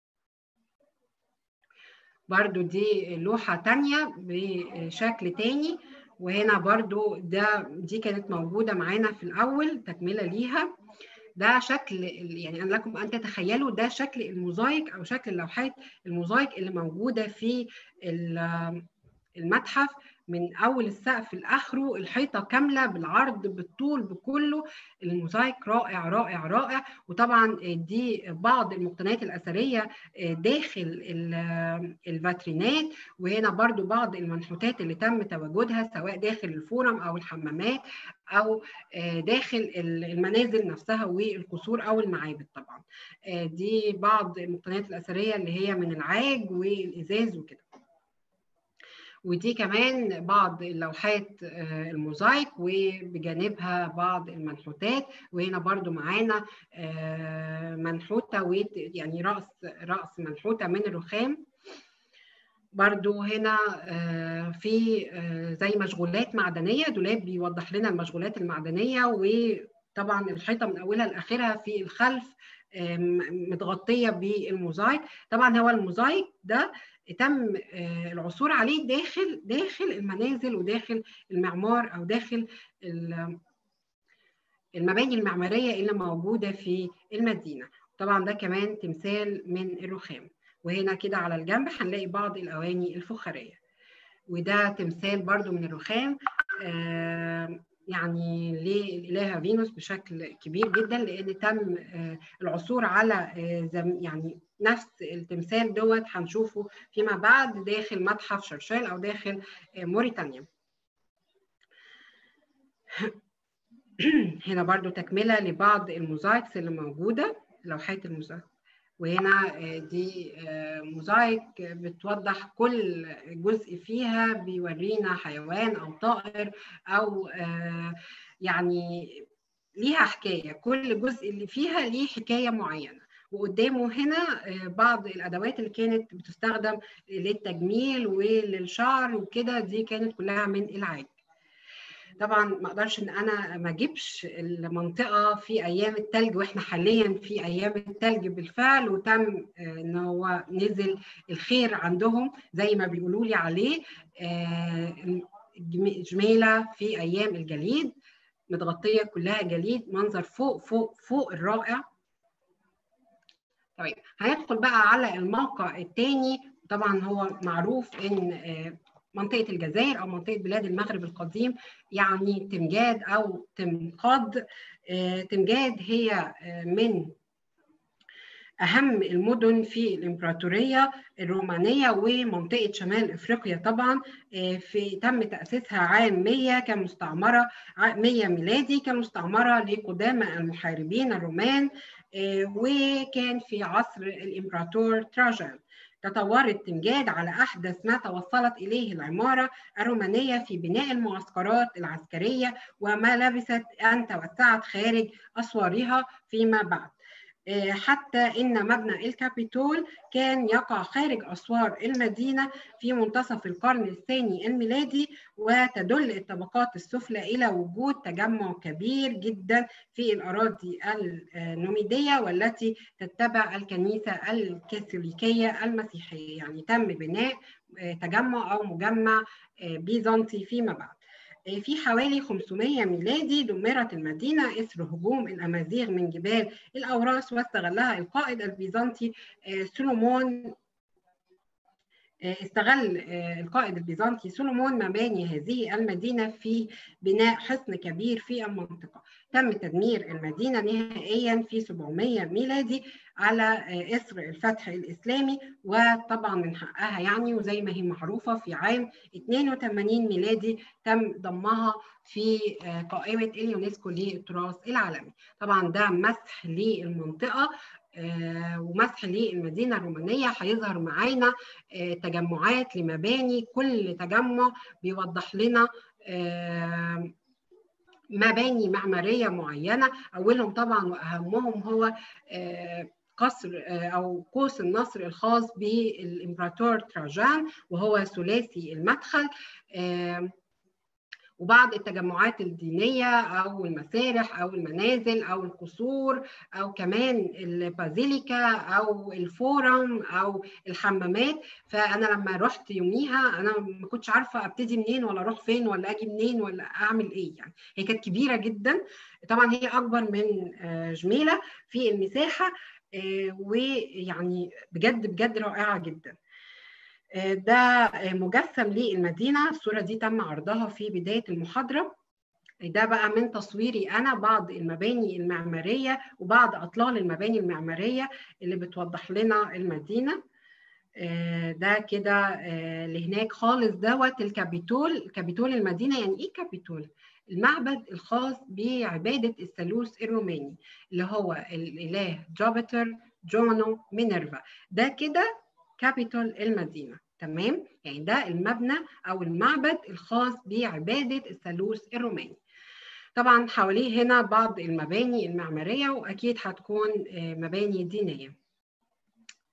برضو دي لوحة تانية بشكل تاني وهنا برضو ده دي كانت موجودة معانا في الأول تكملة ليها ده شكل يعني أنا لكم أن تتخيلوا ده شكل الموزايك أو شكل لوحات الموزايك اللي موجودة في المتحف من اول السقف لاخره الحيطه كامله بالعرض بالطول بكله الموزايك رائع رائع رائع وطبعا دي بعض المقتنيات الاثريه داخل الفاترينات وهنا برضو بعض المنحوتات اللي تم تواجدها سواء داخل الفورم او الحمامات او داخل المنازل نفسها والقصور او المعابد طبعا دي بعض المقتنيات الاثريه اللي هي من العاج والازاز وكده ودي كمان بعض اللوحات الموزايك وبجانبها بعض المنحوتات وهنا برضو معانا منحوتة يعني رأس رأس منحوتة من الرخام برضو هنا في زي مشغولات معدنيه دولاب بيوضح لنا المشغولات المعدنيه وطبعا الحيطه من اولها لاخرها في الخلف متغطيه بالموزايك طبعا هو الموزايك ده تم العثور عليه داخل داخل المنازل وداخل المعمار او داخل المباني المعماريه اللي موجوده في المدينه طبعا ده كمان تمثال من الرخام وهنا كده على الجنب هنلاقي بعض الاواني الفخاريه وده تمثال برضو من الرخام آه يعني للإلهة فينوس بشكل كبير جدا لأن تم العثور على يعني نفس التمثال دوت هنشوفه فيما بعد داخل متحف شرشال أو داخل موريتانيا هنا برضو تكملة لبعض الموزايكس اللي موجودة لوحات الموزايك وهنا دي موزايك بتوضح كل جزء فيها بيورينا حيوان او طائر او يعني ليها حكايه كل جزء اللي فيها ليه حكايه معينه وقدامه هنا بعض الادوات اللي كانت بتستخدم للتجميل وللشعر وكده دي كانت كلها من العاج طبعا ما اقدرش ان انا ما اجيبش المنطقه في ايام الثلج واحنا حاليا في ايام الثلج بالفعل وتم ان هو نزل الخير عندهم زي ما بيقولوا لي عليه جميله في ايام الجليد متغطيه كلها جليد منظر فوق فوق فوق الرائع طيب هندخل بقى على الموقع الثاني طبعا هو معروف ان منطقة الجزائر أو منطقة بلاد المغرب القديم يعني تمجاد أو تمقاد تمجاد هي من أهم المدن في الإمبراطورية الرومانية ومنطقة شمال إفريقيا طبعا في تم تأسيسها عام 100 كمستعمرة 100 ميلادي كمستعمرة لقدامى المحاربين الرومان وكان في عصر الإمبراطور تراجان تطورت تمجاد على أحدث ما توصلت إليه العمارة الرومانية في بناء المعسكرات العسكرية وما لبثت أن توسعت خارج أسوارها فيما بعد حتى إن مبنى الكابيتول كان يقع خارج أسوار المدينة في منتصف القرن الثاني الميلادي وتدل الطبقات السفلى إلى وجود تجمع كبير جدا في الأراضي النوميدية والتي تتبع الكنيسة الكاثوليكية المسيحية يعني تم بناء تجمع أو مجمع بيزنطي فيما بعد في حوالي 500 ميلادي دمرت المدينة إثر هجوم الأمازيغ من جبال الأوراس واستغلها القائد البيزنطي سولومون استغل القائد البيزنطي سولومون مباني هذه المدينة في بناء حصن كبير في المنطقة تم تدمير المدينة نهائيا في 700 ميلادي على إثر الفتح الإسلامي وطبعا من حقها يعني وزي ما هي معروفة في عام 82 ميلادي تم ضمها في قائمة اليونسكو للتراث العالمي طبعا ده مسح للمنطقة ومسح للمدينه الرومانيه هيظهر معانا تجمعات لمباني كل تجمع بيوضح لنا مباني معماريه معينه اولهم طبعا واهمهم هو قصر او قوس النصر الخاص بالامبراطور تراجان وهو ثلاثي المدخل وبعض التجمعات الدينية أو المسارح أو المنازل أو القصور أو كمان البازيليكا أو الفورم أو الحمامات فأنا لما رحت يوميها أنا ما كنتش عارفة أبتدي منين ولا أروح فين ولا أجي منين ولا أعمل إيه يعني هي كانت كبيرة جدا طبعا هي أكبر من جميلة في المساحة ويعني بجد بجد رائعة جدا ده مجسم للمدينة الصورة دي تم عرضها في بداية المحاضرة ده بقى من تصويري أنا بعض المباني المعمارية وبعض أطلال المباني المعمارية اللي بتوضح لنا المدينة ده كده لهناك خالص دوت الكابيتول كابيتول المدينة يعني إيه كابيتول؟ المعبد الخاص بعبادة الثالوث الروماني اللي هو الإله جوبيتر جونو مينيرفا ده كده كابيتول المدينة تمام يعني ده المبنى أو المعبد الخاص بعبادة الثالوث الروماني طبعا حواليه هنا بعض المباني المعمارية وأكيد هتكون مباني دينية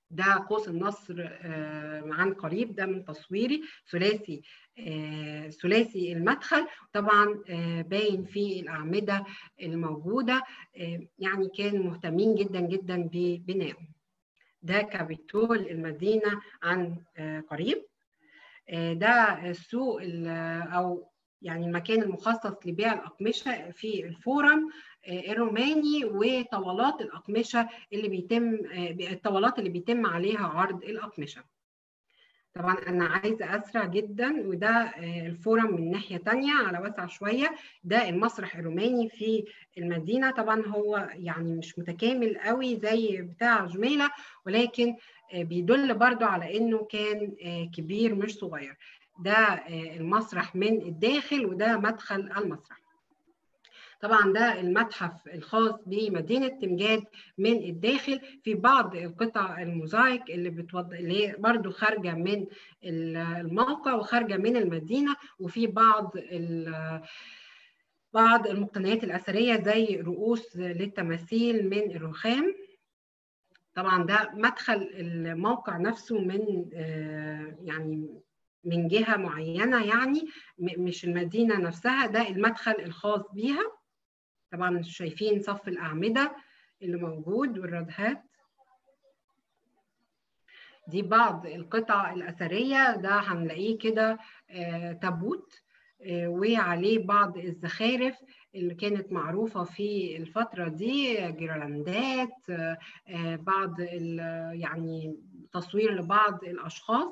ده قوس النصر عن قريب ده من تصويري ثلاثي ثلاثي المدخل طبعا باين في الاعمده الموجوده يعني كانوا مهتمين جدا جدا ببنائه ده كابيتول المدينه عن قريب ده السوق او يعني المكان المخصص لبيع الأقمشة في الفورم الروماني وطاولات الأقمشة اللي بيتم الطاولات اللي بيتم عليها عرض الأقمشة طبعا أنا عايزة أسرع جدا وده الفورم من ناحية تانية على وسع شوية ده المسرح الروماني في المدينة طبعا هو يعني مش متكامل قوي زي بتاع جميلة ولكن بيدل برضو على إنه كان كبير مش صغير ده المسرح من الداخل وده مدخل المسرح طبعا ده المتحف الخاص بمدينه تمجاد من الداخل في بعض القطع الموزايك اللي بتوض... اللي هي برضو خارجه من الموقع وخارجه من المدينه وفي بعض ال... بعض المقتنيات الاثريه زي رؤوس للتماثيل من الرخام طبعا ده مدخل الموقع نفسه من يعني من جهه معينه يعني مش المدينه نفسها ده المدخل الخاص بيها طبعا شايفين صف الاعمده اللي موجود والردهات دي بعض القطع الاثريه ده هنلاقيه كده تابوت وعليه بعض الزخارف اللي كانت معروفة في الفترة دي جيرلاندات بعض يعني تصوير لبعض الأشخاص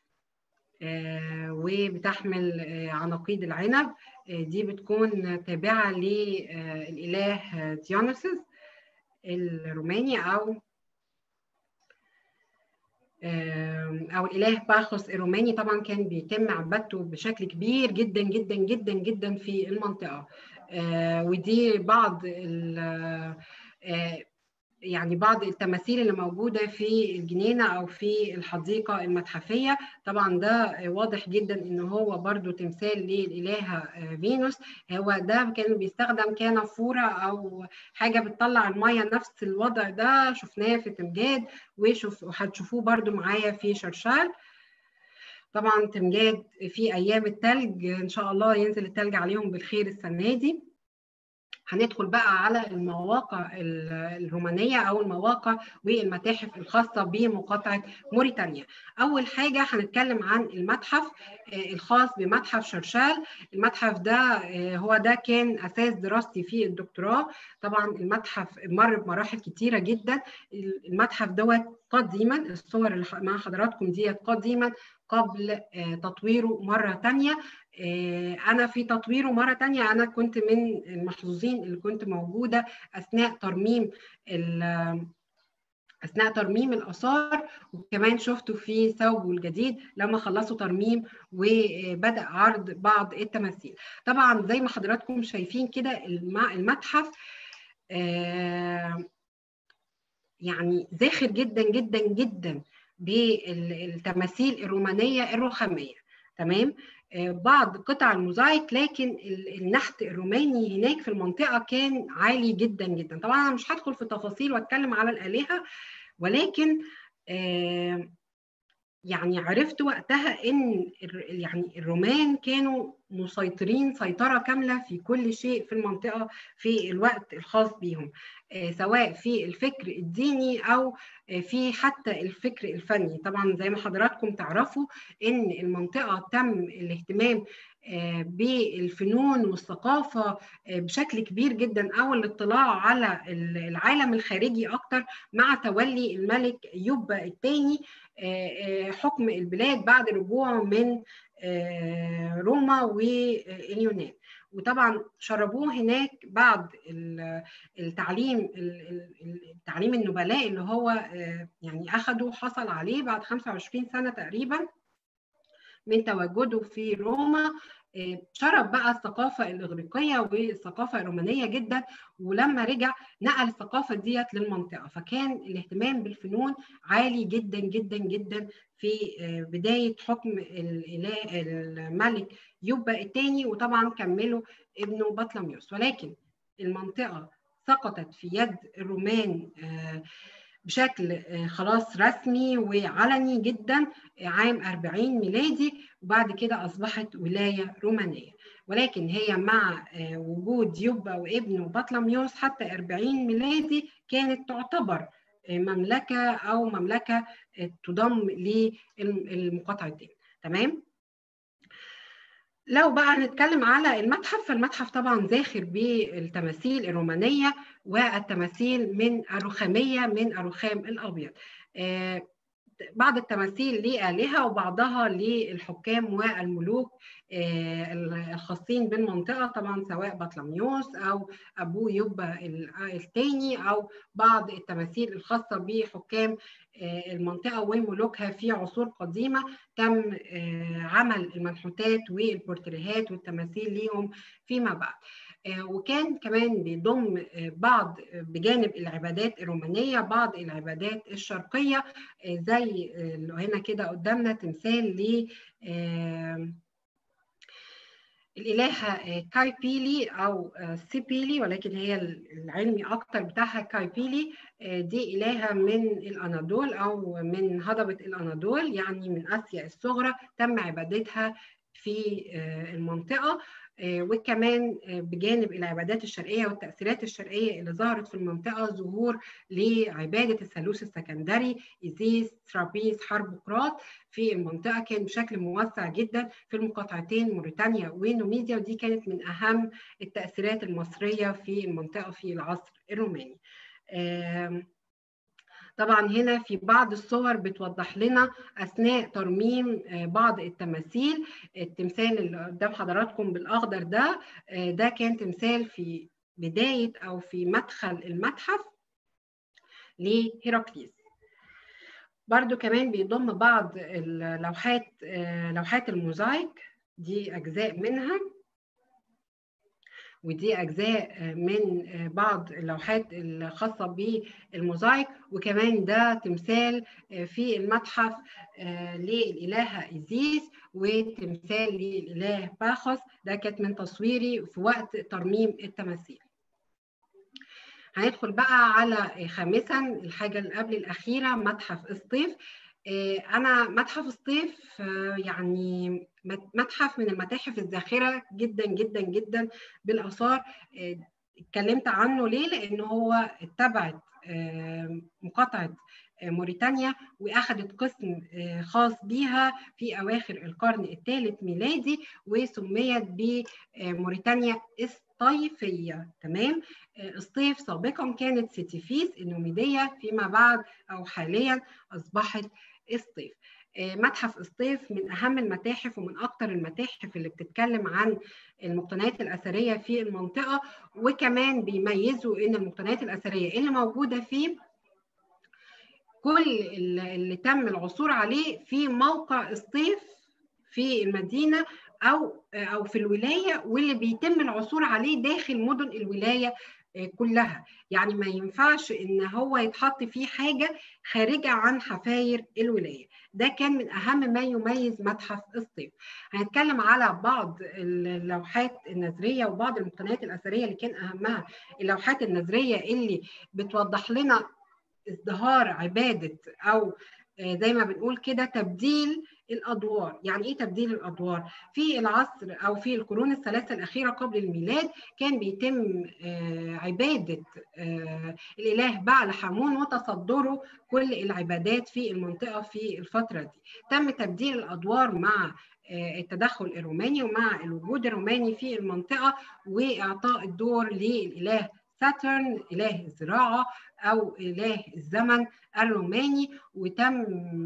وبتحمل عناقيد العنب دي بتكون تابعة للإله ديونيسوس الروماني أو أو الإله باخوس الروماني طبعا كان بيتم عبادته بشكل كبير جدا جدا جدا جدا في المنطقة ودي بعض يعني بعض التماثيل اللي موجودة في الجنينة أو في الحديقة المتحفية طبعا ده واضح جدا إن هو برضو تمثال للإلهة فينوس هو ده كان بيستخدم كنافورة أو حاجة بتطلع المية نفس الوضع ده شفناه في تمجاد وشوف وهتشوفوه برضو معايا في شرشال طبعا تمجاد في أيام التلج إن شاء الله ينزل التلج عليهم بالخير السنة دي هندخل بقى على المواقع الرومانية أو المواقع والمتاحف الخاصة بمقاطعة موريتانيا أول حاجة هنتكلم عن المتحف الخاص بمتحف شرشال المتحف ده هو ده كان أساس دراستي في الدكتوراه طبعا المتحف مر بمراحل كتيرة جدا المتحف دوت قديما الصور اللي مع حضراتكم ديت قديما قبل تطويره مرة تانية أنا في تطويره مرة تانية أنا كنت من المحظوظين اللي كنت موجودة أثناء ترميم أثناء ترميم الآثار وكمان شفته في ثوبه الجديد لما خلصوا ترميم وبدأ عرض بعض التماثيل طبعا زي ما حضراتكم شايفين كده المتحف يعني زاخر جدا جدا جدا بالتماثيل الرومانيه الرخاميه تمام بعض قطع الموزايك لكن النحت الروماني هناك في المنطقه كان عالي جدا جدا طبعا انا مش هدخل في تفاصيل واتكلم على الالهه ولكن يعني عرفت وقتها ان يعني الرومان كانوا مسيطرين سيطره كامله في كل شيء في المنطقه في الوقت الخاص بيهم سواء في الفكر الديني او في حتى الفكر الفني طبعا زي ما حضراتكم تعرفوا ان المنطقه تم الاهتمام بالفنون والثقافة بشكل كبير جدا أو الاطلاع على العالم الخارجي أكتر مع تولي الملك يوبا الثاني حكم البلاد بعد رجوعه من روما واليونان وطبعا شربوه هناك بعد التعليم التعليم النبلاء اللي هو يعني اخده حصل عليه بعد 25 سنه تقريبا من تواجده في روما شرب بقى الثقافة الإغريقية والثقافة الرومانية جدا ولما رجع نقل الثقافة ديت للمنطقة فكان الاهتمام بالفنون عالي جدا جدا جدا في بداية حكم الملك يوبا الثاني وطبعا كمله ابنه بطلميوس ولكن المنطقة سقطت في يد الرومان بشكل خلاص رسمي وعلني جدا عام 40 ميلادي وبعد كده أصبحت ولاية رومانية ولكن هي مع وجود يوبا وابنه بطلميوس حتى 40 ميلادي كانت تعتبر مملكة أو مملكة تضم للمقاطعتين تمام؟ لو بقى هنتكلم على المتحف فالمتحف طبعا زاخر بالتماثيل الرومانية والتماثيل من الرخامية من الرخام الأبيض بعض التماثيل لآلهة وبعضها للحكام والملوك الخاصين بالمنطقة طبعا سواء بطلميوس أو أبوه يبا الثاني أو بعض التماثيل الخاصة بحكام المنطقة وملوكها في عصور قديمة تم عمل المنحوتات والبورتريهات والتماثيل ليهم فيما بعد وكان كمان بيضم بعض بجانب العبادات الرومانية بعض العبادات الشرقية زي هنا كده قدامنا تمثال ل الإلهة كايبيلي أو سيبيلي ولكن هي العلمي أكتر بتاعها كايبيلي دي إلهة من الأناضول أو من هضبة الأناضول يعني من آسيا الصغرى تم عبادتها في المنطقة وكمان بجانب العبادات الشرقيه والتاثيرات الشرقيه اللي ظهرت في المنطقه ظهور لعباده الثالوث السكندري ايزيس ترابيز حربقراط في المنطقه كان بشكل موسع جدا في المقاطعتين موريتانيا ونوميديا ودي كانت من اهم التاثيرات المصريه في المنطقه في العصر الروماني. طبعا هنا في بعض الصور بتوضح لنا اثناء ترميم بعض التماثيل التمثال اللي قدام حضراتكم بالاخضر ده ده كان تمثال في بدايه او في مدخل المتحف لهيراكليس برضو كمان بيضم بعض اللوحات لوحات الموزايك دي اجزاء منها ودي اجزاء من بعض اللوحات الخاصه بالموزايك وكمان ده تمثال في المتحف للالهه ايزيس وتمثال للاله باخوس ده كانت من تصويري في وقت ترميم التماثيل هندخل بقى على خامسا الحاجه اللي قبل الاخيره متحف اسطيف انا متحف اسطيف يعني متحف من المتاحف الزاخره جدا جدا جدا بالاثار اتكلمت عنه ليه لان هو اتبعت مقاطعه موريتانيا واخذت قسم خاص بيها في اواخر القرن الثالث ميلادي وسميت بموريتانيا الطيفيه تمام الصيف سابقا كانت سيتيفيس النوميديه فيما بعد او حاليا اصبحت الصيف متحف الصيف من اهم المتاحف ومن اكثر المتاحف اللي بتتكلم عن المقتنيات الاثريه في المنطقه وكمان بيميزوا ان المقتنيات الاثريه اللي موجوده فيه كل اللي تم العثور عليه في موقع الصيف في المدينه او او في الولايه واللي بيتم العثور عليه داخل مدن الولايه كلها يعني ما ينفعش ان هو يتحط فيه حاجه خارجه عن حفاير الولايه ده كان من اهم ما يميز متحف الصيف هنتكلم على بعض اللوحات النذريه وبعض المقتنيات الاثريه اللي كان اهمها اللوحات النذريه اللي بتوضح لنا ازدهار عباده او زي ما بنقول كده تبديل الادوار يعني ايه تبديل الادوار في العصر او في القرون الثلاثه الاخيره قبل الميلاد كان بيتم عباده الاله بعل حمون وتصدره كل العبادات في المنطقه في الفتره دي تم تبديل الادوار مع التدخل الروماني ومع الوجود الروماني في المنطقه واعطاء الدور للاله ساترن إله الزراعة أو إله الزمن الروماني وتم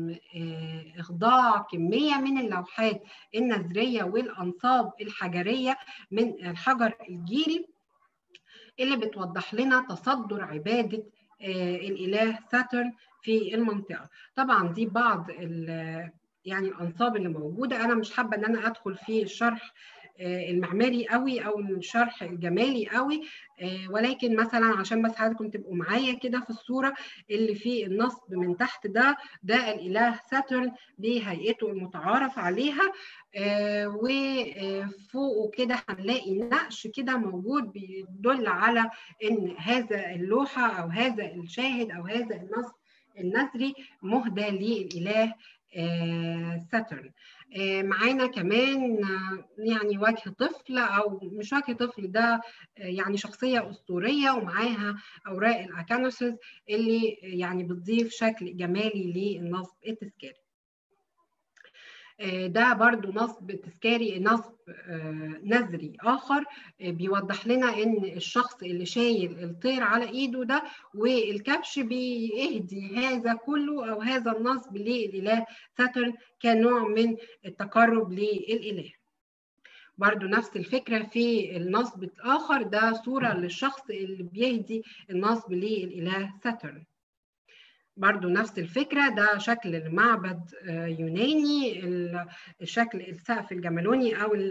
إخضاع كمية من اللوحات النذرية والأنصاب الحجرية من الحجر الجيري اللي بتوضح لنا تصدر عبادة الإله ساترن في المنطقة طبعا دي بعض يعني الأنصاب اللي موجودة أنا مش حابة إن أنا أدخل في الشرح المعماري قوي او الشرح الجمالي قوي ولكن مثلا عشان بس حضراتكم تبقوا معايا كده في الصوره اللي في النصب من تحت ده ده الاله ساترن بهيئته المتعارف عليها وفوقه كده هنلاقي نقش كده موجود بيدل على ان هذا اللوحه او هذا الشاهد او هذا النصب النذري مهدى للاله ساترن معانا كمان يعني وجه طفل او مش وجه طفل ده يعني شخصيه اسطوريه ومعاها اوراق الاكانوسز اللي يعني بتضيف شكل جمالي للنصب التذكاري ده برضو نصب تذكاري نصب نذري اخر بيوضح لنا ان الشخص اللي شايل الطير على ايده ده والكبش بيهدي هذا كله او هذا النصب للاله ساترن كنوع من التقرب للاله برضو نفس الفكرة في النصب الآخر ده صورة للشخص اللي بيهدي النصب للإله ساترن برضو نفس الفكرة ده شكل المعبد يوناني الشكل السقف الجمالوني أو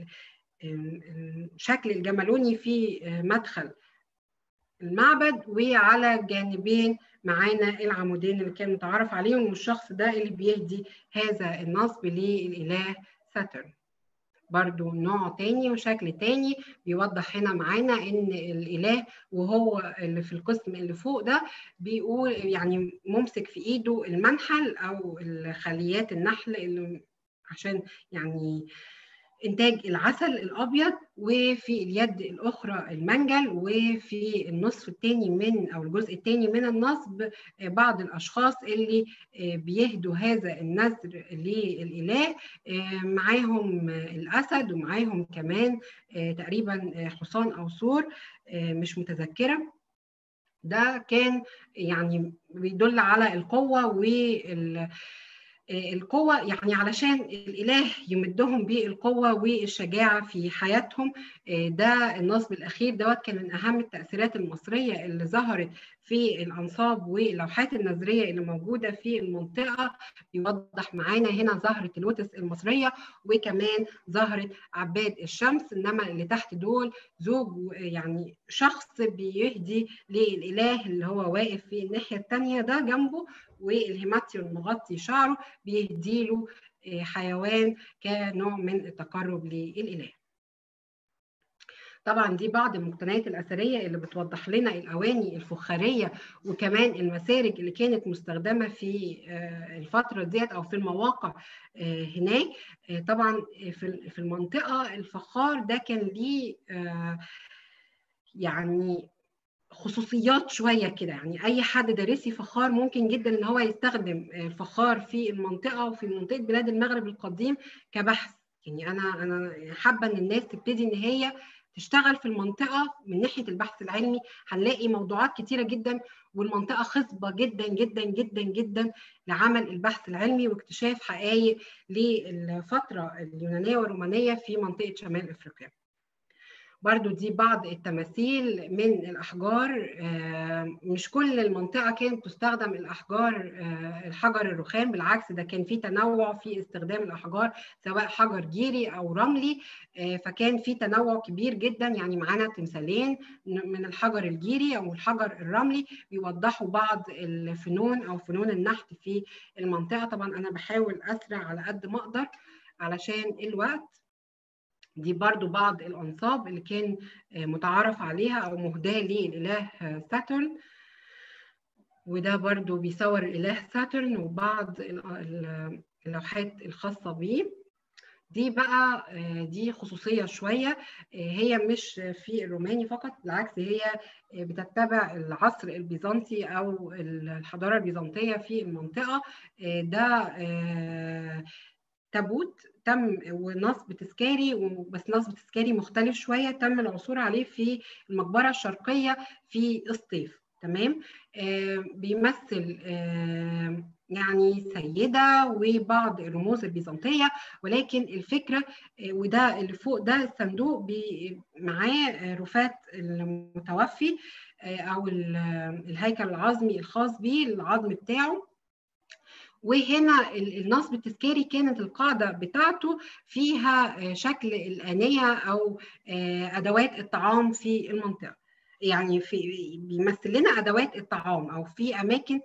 الشكل الجمالوني في مدخل المعبد وعلى الجانبين معانا العمودين اللي كان متعارف عليهم والشخص ده اللي بيهدي هذا النصب للإله ساترن برضو نوع تاني وشكل تاني بيوضح هنا معانا ان الاله وهو اللي في القسم اللي فوق ده بيقول يعني ممسك في ايده المنحل او خليات النحل اللي عشان يعني انتاج العسل الابيض وفي اليد الاخرى المنجل وفي النصف الثاني من او الجزء الثاني من النصب بعض الاشخاص اللي بيهدوا هذا النذر للاله معاهم الاسد ومعاهم كمان تقريبا حصان او سور مش متذكره ده كان يعني بيدل على القوه وال القوة يعني علشان الإله يمدهم بالقوة والشجاعة في حياتهم ده النصب الأخير دوت كان من أهم التأثيرات المصرية اللي ظهرت في الأنصاب واللوحات النذرية اللي موجودة في المنطقة بيوضح معانا هنا زهرة اللوتس المصرية وكمان زهرة عباد الشمس إنما اللي تحت دول زوج يعني شخص بيهدي للإله اللي هو واقف في الناحية التانية ده جنبه والهيماتيون مغطي شعره بيهدي له حيوان كنوع من التقرب للإله طبعا دي بعض المقتنيات الاثريه اللي بتوضح لنا الاواني الفخاريه وكمان المسارج اللي كانت مستخدمه في الفتره ديت او في المواقع هناك طبعا في المنطقه الفخار ده كان ليه يعني خصوصيات شويه كده يعني اي حد دارسي فخار ممكن جدا ان هو يستخدم الفخار في المنطقه وفي منطقه بلاد المغرب القديم كبحث يعني انا انا حابه ان الناس تبتدي ان هي تشتغل في المنطقه من ناحيه البحث العلمي هنلاقي موضوعات كتيره جدا والمنطقه خصبه جدا جدا جدا جدا لعمل البحث العلمي واكتشاف حقائق للفتره اليونانيه والرومانيه في منطقه شمال افريقيا. برضو دي بعض التماثيل من الأحجار مش كل المنطقة كانت تستخدم الأحجار الحجر الرخام بالعكس ده كان في تنوع في استخدام الأحجار سواء حجر جيري أو رملي فكان في تنوع كبير جدا يعني معانا تمثالين من الحجر الجيري أو الحجر الرملي بيوضحوا بعض الفنون أو فنون النحت في المنطقة طبعا أنا بحاول أسرع على قد ما أقدر علشان الوقت دي برضو بعض الأنصاب اللي كان متعارف عليها أو مهداة للإله ساترن وده برضو بيصور الإله ساترن وبعض اللوحات الخاصة بيه دي بقى دي خصوصية شوية هي مش في الروماني فقط بالعكس هي بتتبع العصر البيزنطي أو الحضارة البيزنطية في المنطقة ده تابوت تم ونصب تذكاري بس نصب تذكاري مختلف شويه تم العثور عليه في المقبره الشرقيه في الصيف تمام آه بيمثل آه يعني سيده وبعض الرموز البيزنطيه ولكن الفكره آه وده اللي فوق ده الصندوق معاه رفات المتوفي آه او الهيكل العظمي الخاص به العظم بتاعه وهنا النصب التذكاري كانت القاعدة بتاعته فيها شكل الآنية أو أدوات الطعام في المنطقة يعني في بيمثل لنا أدوات الطعام أو في أماكن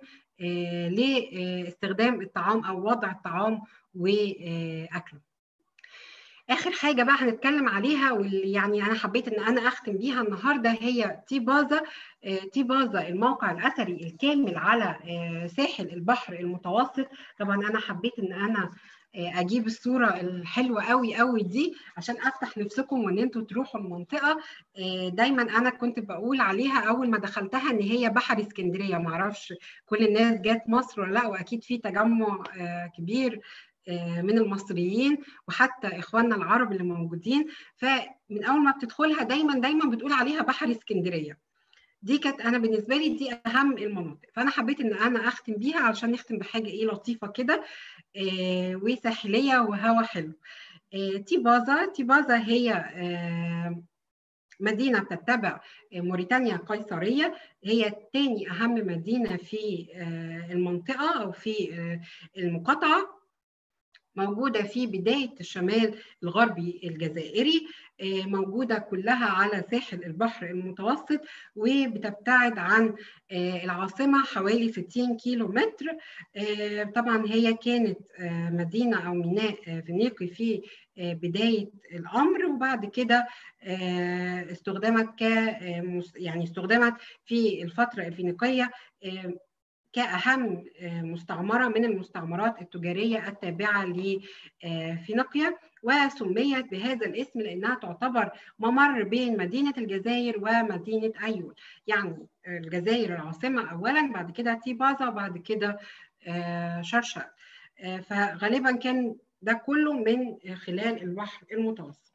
لاستخدام الطعام أو وضع الطعام وأكله اخر حاجه بقى هنتكلم عليها واللي يعني انا حبيت ان انا اختم بيها النهارده هي تيبازا تيبازا الموقع الاثري الكامل على ساحل البحر المتوسط طبعا انا حبيت ان انا اجيب الصوره الحلوه قوي قوي دي عشان افتح نفسكم وان انتوا تروحوا المنطقه دايما انا كنت بقول عليها اول ما دخلتها ان هي بحر اسكندريه ما اعرفش كل الناس جات مصر ولا لا واكيد في تجمع كبير من المصريين وحتى اخواننا العرب اللي موجودين فمن اول ما بتدخلها دايما دايما بتقول عليها بحر اسكندريه دي كانت انا بالنسبه لي دي اهم المناطق فانا حبيت ان انا اختم بيها علشان نختم بحاجه ايه لطيفه كده آه وساحليه وهوا حلو آه تيبازا تيبازا هي آه مدينة بتتبع موريتانيا القيصرية هي تاني أهم مدينة في المنطقة أو في المقاطعة موجودة في بداية الشمال الغربي الجزائري موجودة كلها على ساحل البحر المتوسط وبتبتعد عن العاصمة حوالي 60 كيلو متر طبعا هي كانت مدينة أو ميناء فينيقي في بداية الأمر وبعد كده استخدمت ك يعني استخدمت في الفترة الفينيقية كأهم مستعمرة من المستعمرات التجارية التابعة لفينيقيا وسميت بهذا الاسم لأنها تعتبر ممر بين مدينة الجزائر ومدينة أيول يعني الجزائر العاصمة أولا بعد كده تيبازا وبعد كده شرشر فغالبا كان ده كله من خلال البحر المتوسط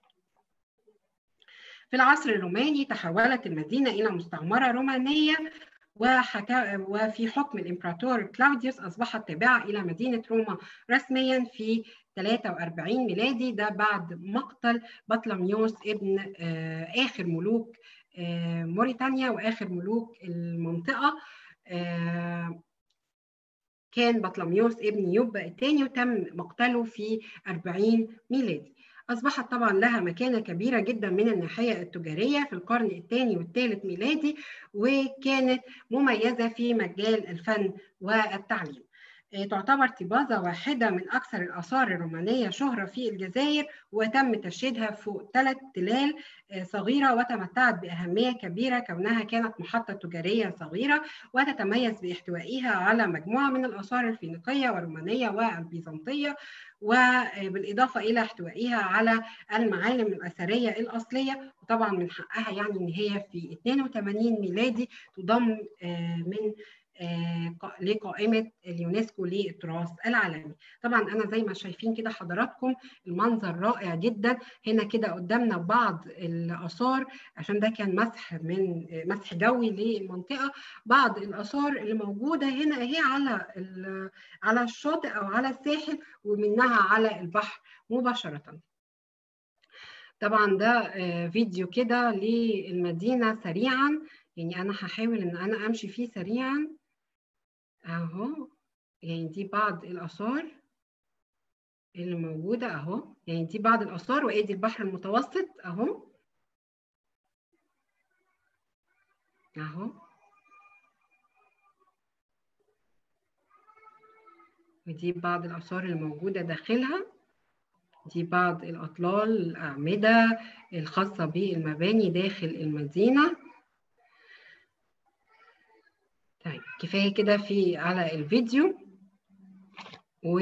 في العصر الروماني تحولت المدينة إلى مستعمرة رومانية وحكا وفي حكم الامبراطور كلاوديوس اصبحت تابعه الى مدينه روما رسميا في 43 ميلادي ده بعد مقتل بطلميوس ابن اخر ملوك موريتانيا واخر ملوك المنطقه كان بطلميوس ابن يوبا الثاني وتم مقتله في 40 ميلادي أصبحت طبعا لها مكانة كبيرة جدا من الناحية التجارية في القرن الثاني والثالث ميلادي وكانت مميزة في مجال الفن والتعليم تعتبر تيبازا واحدة من أكثر الآثار الرومانية شهرة في الجزائر وتم تشييدها فوق ثلاث تلال صغيرة وتمتعت بأهمية كبيرة كونها كانت محطة تجارية صغيرة وتتميز باحتوائها على مجموعة من الآثار الفينيقية والرومانية والبيزنطية وبالإضافة إلى احتوائها على المعالم الأثرية الأصلية وطبعا من حقها يعني إن هي في 82 ميلادي تضم من لقائمة اليونسكو للتراث العالمي طبعا أنا زي ما شايفين كده حضراتكم المنظر رائع جدا هنا كده قدامنا بعض الآثار عشان ده كان مسح من مسح جوي للمنطقة بعض الآثار اللي موجودة هنا أهي على على الشاطئ أو على الساحل ومنها على البحر مباشرة طبعا ده فيديو كده للمدينة سريعا يعني أنا هحاول إن أنا أمشي فيه سريعا اهو يعني دي بعض الاثار اللي موجوده اهو يعني دي بعض الاثار وادي البحر المتوسط اهو اهو ودي بعض الاثار اللي موجوده داخلها دي بعض الاطلال الاعمده الخاصه بالمباني داخل المدينه طيب كفايه كده في على الفيديو و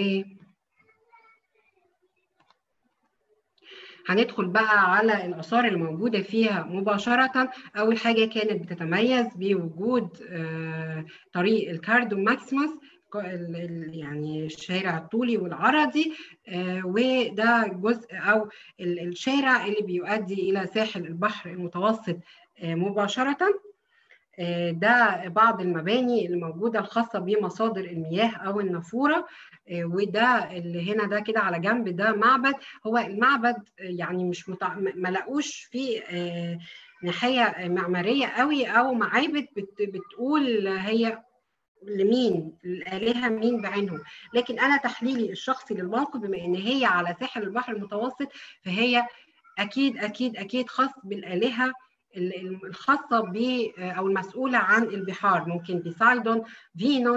هندخل بقى على الآثار الموجودة فيها مباشرة أول حاجة كانت بتتميز بوجود طريق الكاردو ماكسيموس يعني الشارع الطولي والعرضي وده جزء أو الشارع اللي بيؤدي إلى ساحل البحر المتوسط مباشرة ده بعض المباني اللي موجوده الخاصه بمصادر المياه او النافوره وده اللي هنا ده كده على جنب ده معبد هو المعبد يعني مش متع... ما لقوش فيه ناحيه معماريه قوي او معابد بت... بتقول هي لمين الالهه مين بعينهم لكن انا تحليلي الشخصي للموقف بما ان هي على ساحل البحر المتوسط فهي اكيد اكيد اكيد خاص بالالهه الخاصة ب أو المسؤولة عن البحار ممكن بيسايدون فينوس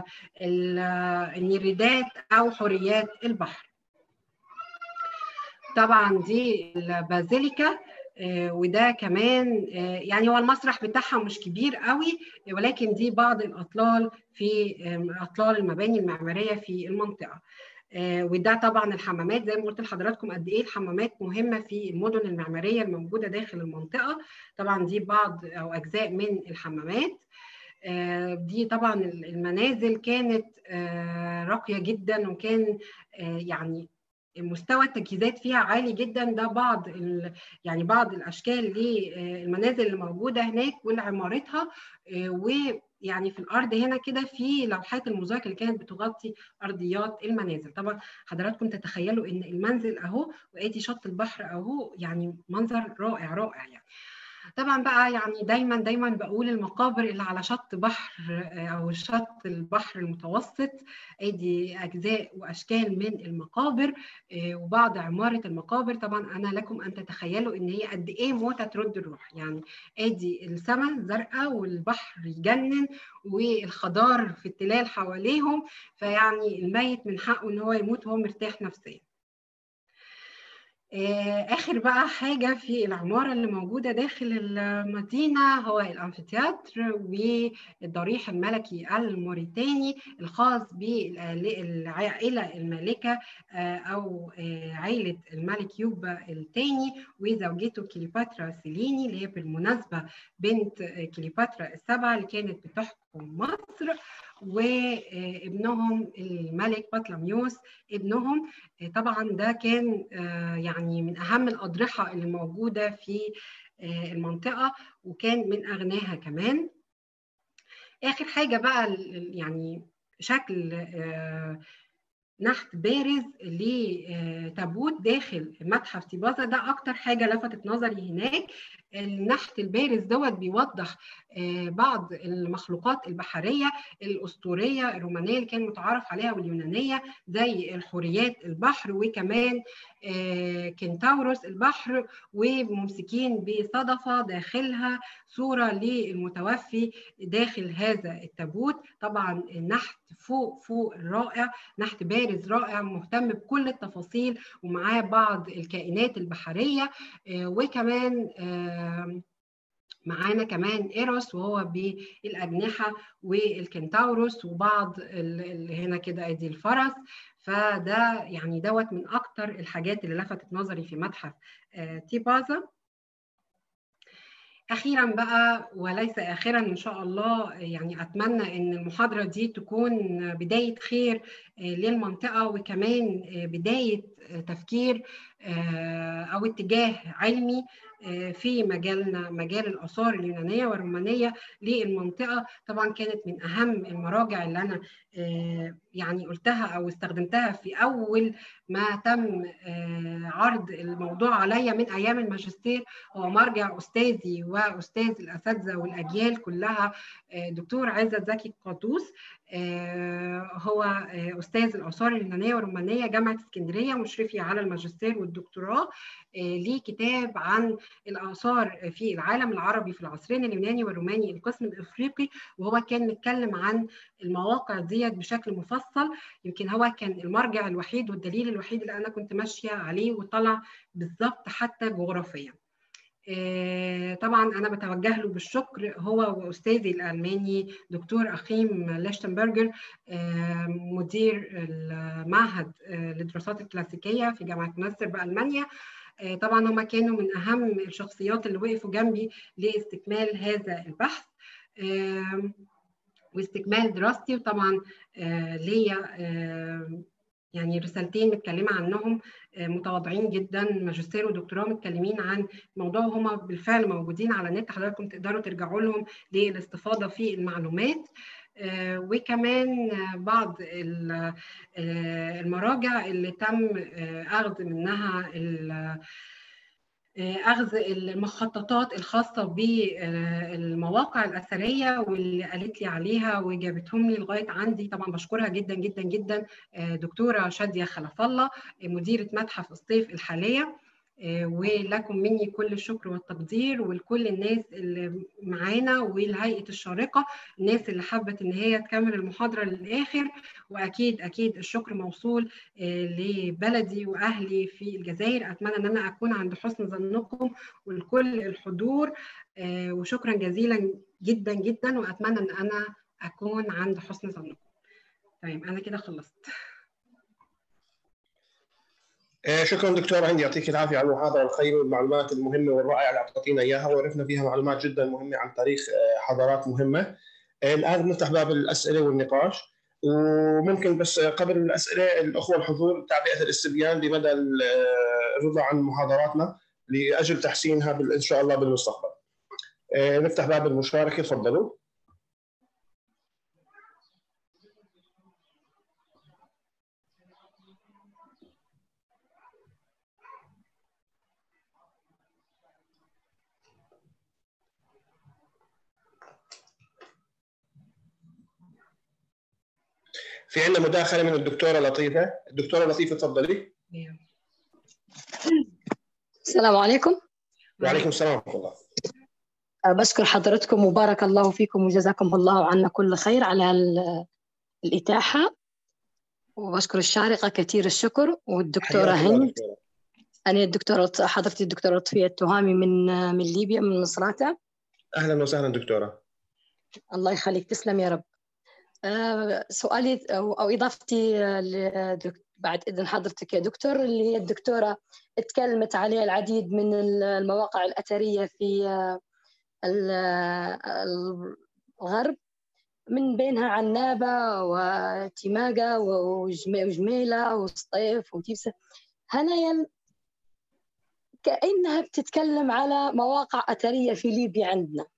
النيريدات أو حوريات البحر طبعا دي البازيليكا وده كمان يعني هو المسرح بتاعها مش كبير قوي ولكن دي بعض الاطلال في اطلال المباني المعماريه في المنطقه وده طبعا الحمامات زي ما قلت لحضراتكم قد ايه الحمامات مهمه في المدن المعماريه الموجوده داخل المنطقه طبعا دي بعض او اجزاء من الحمامات دي طبعا المنازل كانت راقيه جدا وكان يعني مستوى التجهيزات فيها عالي جدا ده بعض يعني بعض الاشكال للمنازل اللي موجوده هناك وعمارتها ويعني في الارض هنا كده في لوحات الموزايك اللي كانت بتغطي ارضيات المنازل طبعا حضراتكم تتخيلوا ان المنزل اهو وادي شط البحر اهو يعني منظر رائع رائع يعني طبعا بقى يعني دايما دايما بقول المقابر اللي على شط بحر او شط البحر المتوسط ادي اجزاء واشكال من المقابر وبعض عماره المقابر طبعا انا لكم ان تتخيلوا ان هي قد ايه موتة ترد الروح يعني ادي السماء زرقاء والبحر يجنن والخضار في التلال حواليهم فيعني الميت من حقه ان هو يموت وهو مرتاح نفسيا اخر بقى حاجه في العماره اللي موجوده داخل المدينه هو الامفيتياتر والضريح الملكي الموريتاني الخاص بالعائله المالكه او عائله الملك يوبا الثاني وزوجته كليوباترا سيليني اللي هي بالمناسبه بنت كليوباترا السبعه اللي كانت بتحكم مصر وابنهم الملك بطلميوس ابنهم طبعا ده كان يعني من اهم الاضرحه اللي موجوده في المنطقه وكان من اغناها كمان اخر حاجه بقى يعني شكل نحت بارز لتابوت داخل متحف تيبازا ده اكتر حاجه لفتت نظري هناك النحت البارز دوت بيوضح بعض المخلوقات البحريه الاسطوريه الرومانيه اللي كان متعارف عليها واليونانيه زي الحوريات البحر وكمان كنتاوروس البحر وممسكين بصدفه داخلها صوره للمتوفي داخل هذا التابوت طبعا النحت فوق فوق الرائع نحت بارز رائع مهتم بكل التفاصيل ومعاه بعض الكائنات البحريه وكمان معانا كمان ايروس وهو بالاجنحه والكنتاوروس وبعض اللي هنا كده ادي الفرس فده يعني دوت من اكتر الحاجات اللي لفتت نظري في متحف تيبازا اخيرا بقى وليس اخرا ان شاء الله يعني اتمنى ان المحاضره دي تكون بدايه خير للمنطقه وكمان بدايه تفكير او اتجاه علمي في مجالنا مجال الاثار اليونانيه والرومانيه للمنطقه طبعا كانت من اهم المراجع اللي انا يعني قلتها او استخدمتها في اول ما تم عرض الموضوع عليا من ايام الماجستير هو مرجع استاذي واستاذ الاساتذه والاجيال كلها دكتور عزت زكي قطوس هو استاذ الاثار اليونانيه والرومانيه جامعه اسكندريه مشرفي على الماجستير والدكتوراه ليه كتاب عن الاثار في العالم العربي في العصرين اليوناني والروماني القسم الافريقي وهو كان متكلم عن المواقع ديت بشكل مفصل يمكن هو كان المرجع الوحيد والدليل الوحيد اللي انا كنت ماشيه عليه وطلع بالظبط حتى جغرافيا طبعا انا بتوجه له بالشكر هو واستاذي الالماني دكتور اخيم ليشتنبرجر مدير المعهد للدراسات الكلاسيكيه في جامعه ماستر بالمانيا طبعا هم كانوا من اهم الشخصيات اللي وقفوا جنبي لاستكمال هذا البحث واستكمال دراستي وطبعا ليا يعني رسالتين متكلمه عنهم متواضعين جدا ماجستير ودكتوراه متكلمين عن موضوع هما بالفعل موجودين على النت حضراتكم تقدروا ترجعوا لهم للاستفاضه في المعلومات وكمان بعض المراجع اللي تم اخذ منها اخذ المخططات الخاصه بالمواقع الاثريه واللي قالت لي عليها وجابتهم لي لغايه عندي طبعا بشكرها جدا جدا جدا دكتوره شاديه خلف الله مديره متحف الصيف الحاليه ولكم مني كل الشكر والتقدير ولكل الناس اللي معانا ولهيئه الشارقه الناس اللي حبت ان هي تكمل المحاضره للاخر واكيد اكيد الشكر موصول لبلدي واهلي في الجزائر اتمنى ان انا اكون عند حسن ظنكم ولكل الحضور وشكرا جزيلا جدا جدا واتمنى ان انا اكون عند حسن ظنكم طيب انا كده خلصت شكرا دكتور عندي يعطيك العافيه على المحاضره الخير والمعلومات المهمه والرائعه اللي اعطيتينا اياها وعرفنا فيها معلومات جدا مهمه عن تاريخ حضارات مهمه. الان نفتح باب الاسئله والنقاش وممكن بس قبل الاسئله الاخوه الحضور تعبئه الاستبيان لمدى الرضا عن محاضراتنا لاجل تحسينها ان شاء الله بالمستقبل. نفتح باب المشاركه تفضلوا. في عندنا مداخله من الدكتوره لطيفه الدكتوره لطيفه تفضلي السلام عليكم وعليكم السلام ورحمه الله بشكر حضرتكم وبارك الله فيكم وجزاكم الله عنا كل خير على الإتاحة وبشكر الشارقة كثير الشكر والدكتورة هند أنا الدكتورة حضرتي الدكتورة لطفية التهامي من من ليبيا من مصراتة أهلا وسهلا دكتورة الله يخليك تسلم يا رب سؤالي أو إضافتي بعد إذن حضرتك يا دكتور اللي هي الدكتورة تكلمت عليه العديد من المواقع الأثرية في الغرب من بينها عنابة وتيماغا وجميلة وسطيف وتيبسة هنايا كأنها بتتكلم على مواقع أثرية في ليبيا عندنا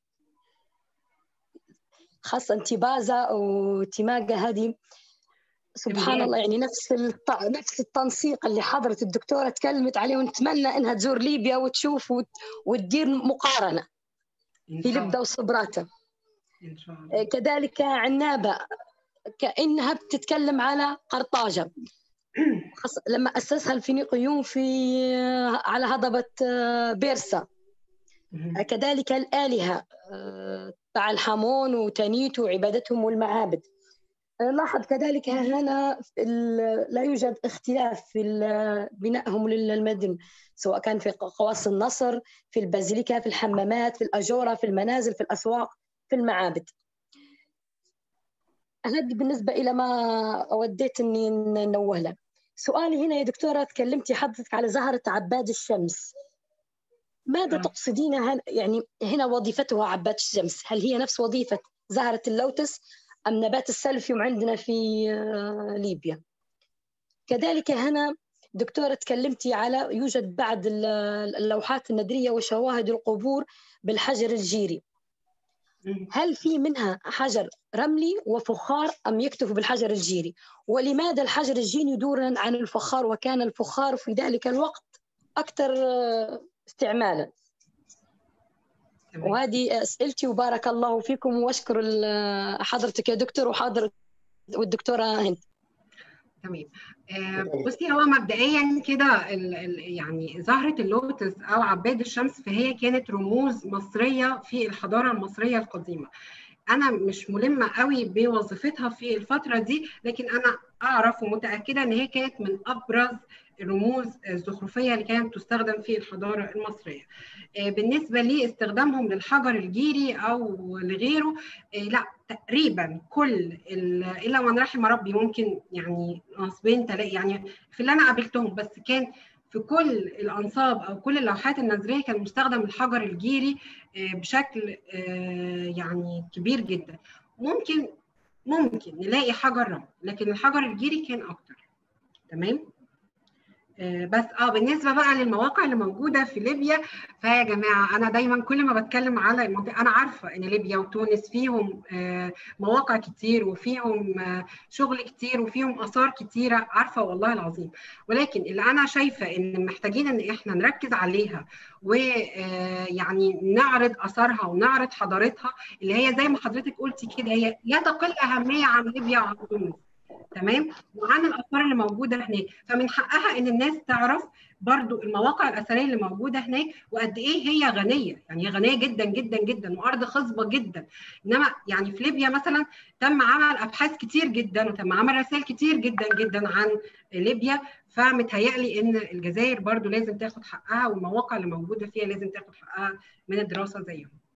خاصة تيبازا وتيماغا هذه سبحان الله يعني نفس الط... نفس التنسيق اللي حضرت الدكتورة تكلمت عليه ونتمنى انها تزور ليبيا وتشوف وت... وتدير مقارنة في لبدة وصبراتة إن شاء الله. كذلك عنابة كأنها بتتكلم على قرطاجة لما أسسها الفينيقيون في على هضبة بيرسا كذلك الآلهة تبع الحامون وتانيت وعبادتهم والمعابد لاحظ كذلك هنا لا يوجد اختلاف في بنائهم للمدن سواء كان في قواص النصر في البازيليكا في الحمامات في الأجورة في المنازل في الأسواق في المعابد هذا بالنسبة إلى ما وديت أني ننوه له سؤالي هنا يا دكتورة تكلمتي حضرتك على زهرة عباد الشمس ماذا آه. تقصدين هن يعني هنا وظيفتها عباد الشمس هل هي نفس وظيفة زهرة اللوتس أم نبات السلفيوم عندنا في ليبيا كذلك هنا دكتورة تكلمتي على يوجد بعض اللوحات النذرية وشواهد القبور بالحجر الجيري هل في منها حجر رملي وفخار أم يكتفوا بالحجر الجيري ولماذا الحجر الجيري دونا عن الفخار وكان الفخار في ذلك الوقت أكثر استعمالا وهذه اسئلتي وبارك الله فيكم واشكر حضرتك يا دكتور وحاضر والدكتوره هند تمام آه بصي هو مبدئيا كده يعني زهره اللوتس او عباد الشمس فهي كانت رموز مصريه في الحضاره المصريه القديمه انا مش ملمه قوي بوظيفتها في الفتره دي لكن انا اعرف ومتاكده ان هي كانت من ابرز الرموز الزخرفيه اللي كانت تستخدم في الحضاره المصريه. بالنسبه لاستخدامهم للحجر الجيري او لغيره لا تقريبا كل الا من رحم ربي ممكن يعني نصبين تلاقي يعني في اللي انا قابلتهم بس كان في كل الانصاب او كل اللوحات النذريه كان مستخدم الحجر الجيري بشكل يعني كبير جدا. ممكن ممكن نلاقي حجر رمل لكن الحجر الجيري كان اكتر. تمام؟ بس اه بالنسبه بقى للمواقع اللي موجوده في ليبيا فيا جماعه انا دايما كل ما بتكلم على المنطقه انا عارفه ان ليبيا وتونس فيهم مواقع كتير وفيهم شغل كتير وفيهم اثار كتيره عارفه والله العظيم ولكن اللي انا شايفه ان محتاجين ان احنا نركز عليها ويعني نعرض اثارها ونعرض حضارتها اللي هي زي ما حضرتك قلتي كده هي لا تقل اهميه عن ليبيا وعن تونس تمام وعن الاثار اللي موجوده هناك فمن حقها ان الناس تعرف برضو المواقع الاثريه اللي موجوده هناك وقد ايه هي غنيه يعني هي غنيه جدا جدا جدا وارض خصبه جدا انما يعني في ليبيا مثلا تم عمل ابحاث كتير جدا وتم عمل رسائل كتير جدا جدا عن ليبيا فمتهيألي ان الجزائر برضو لازم تاخد حقها والمواقع اللي موجوده فيها لازم تاخد حقها من الدراسه زيهم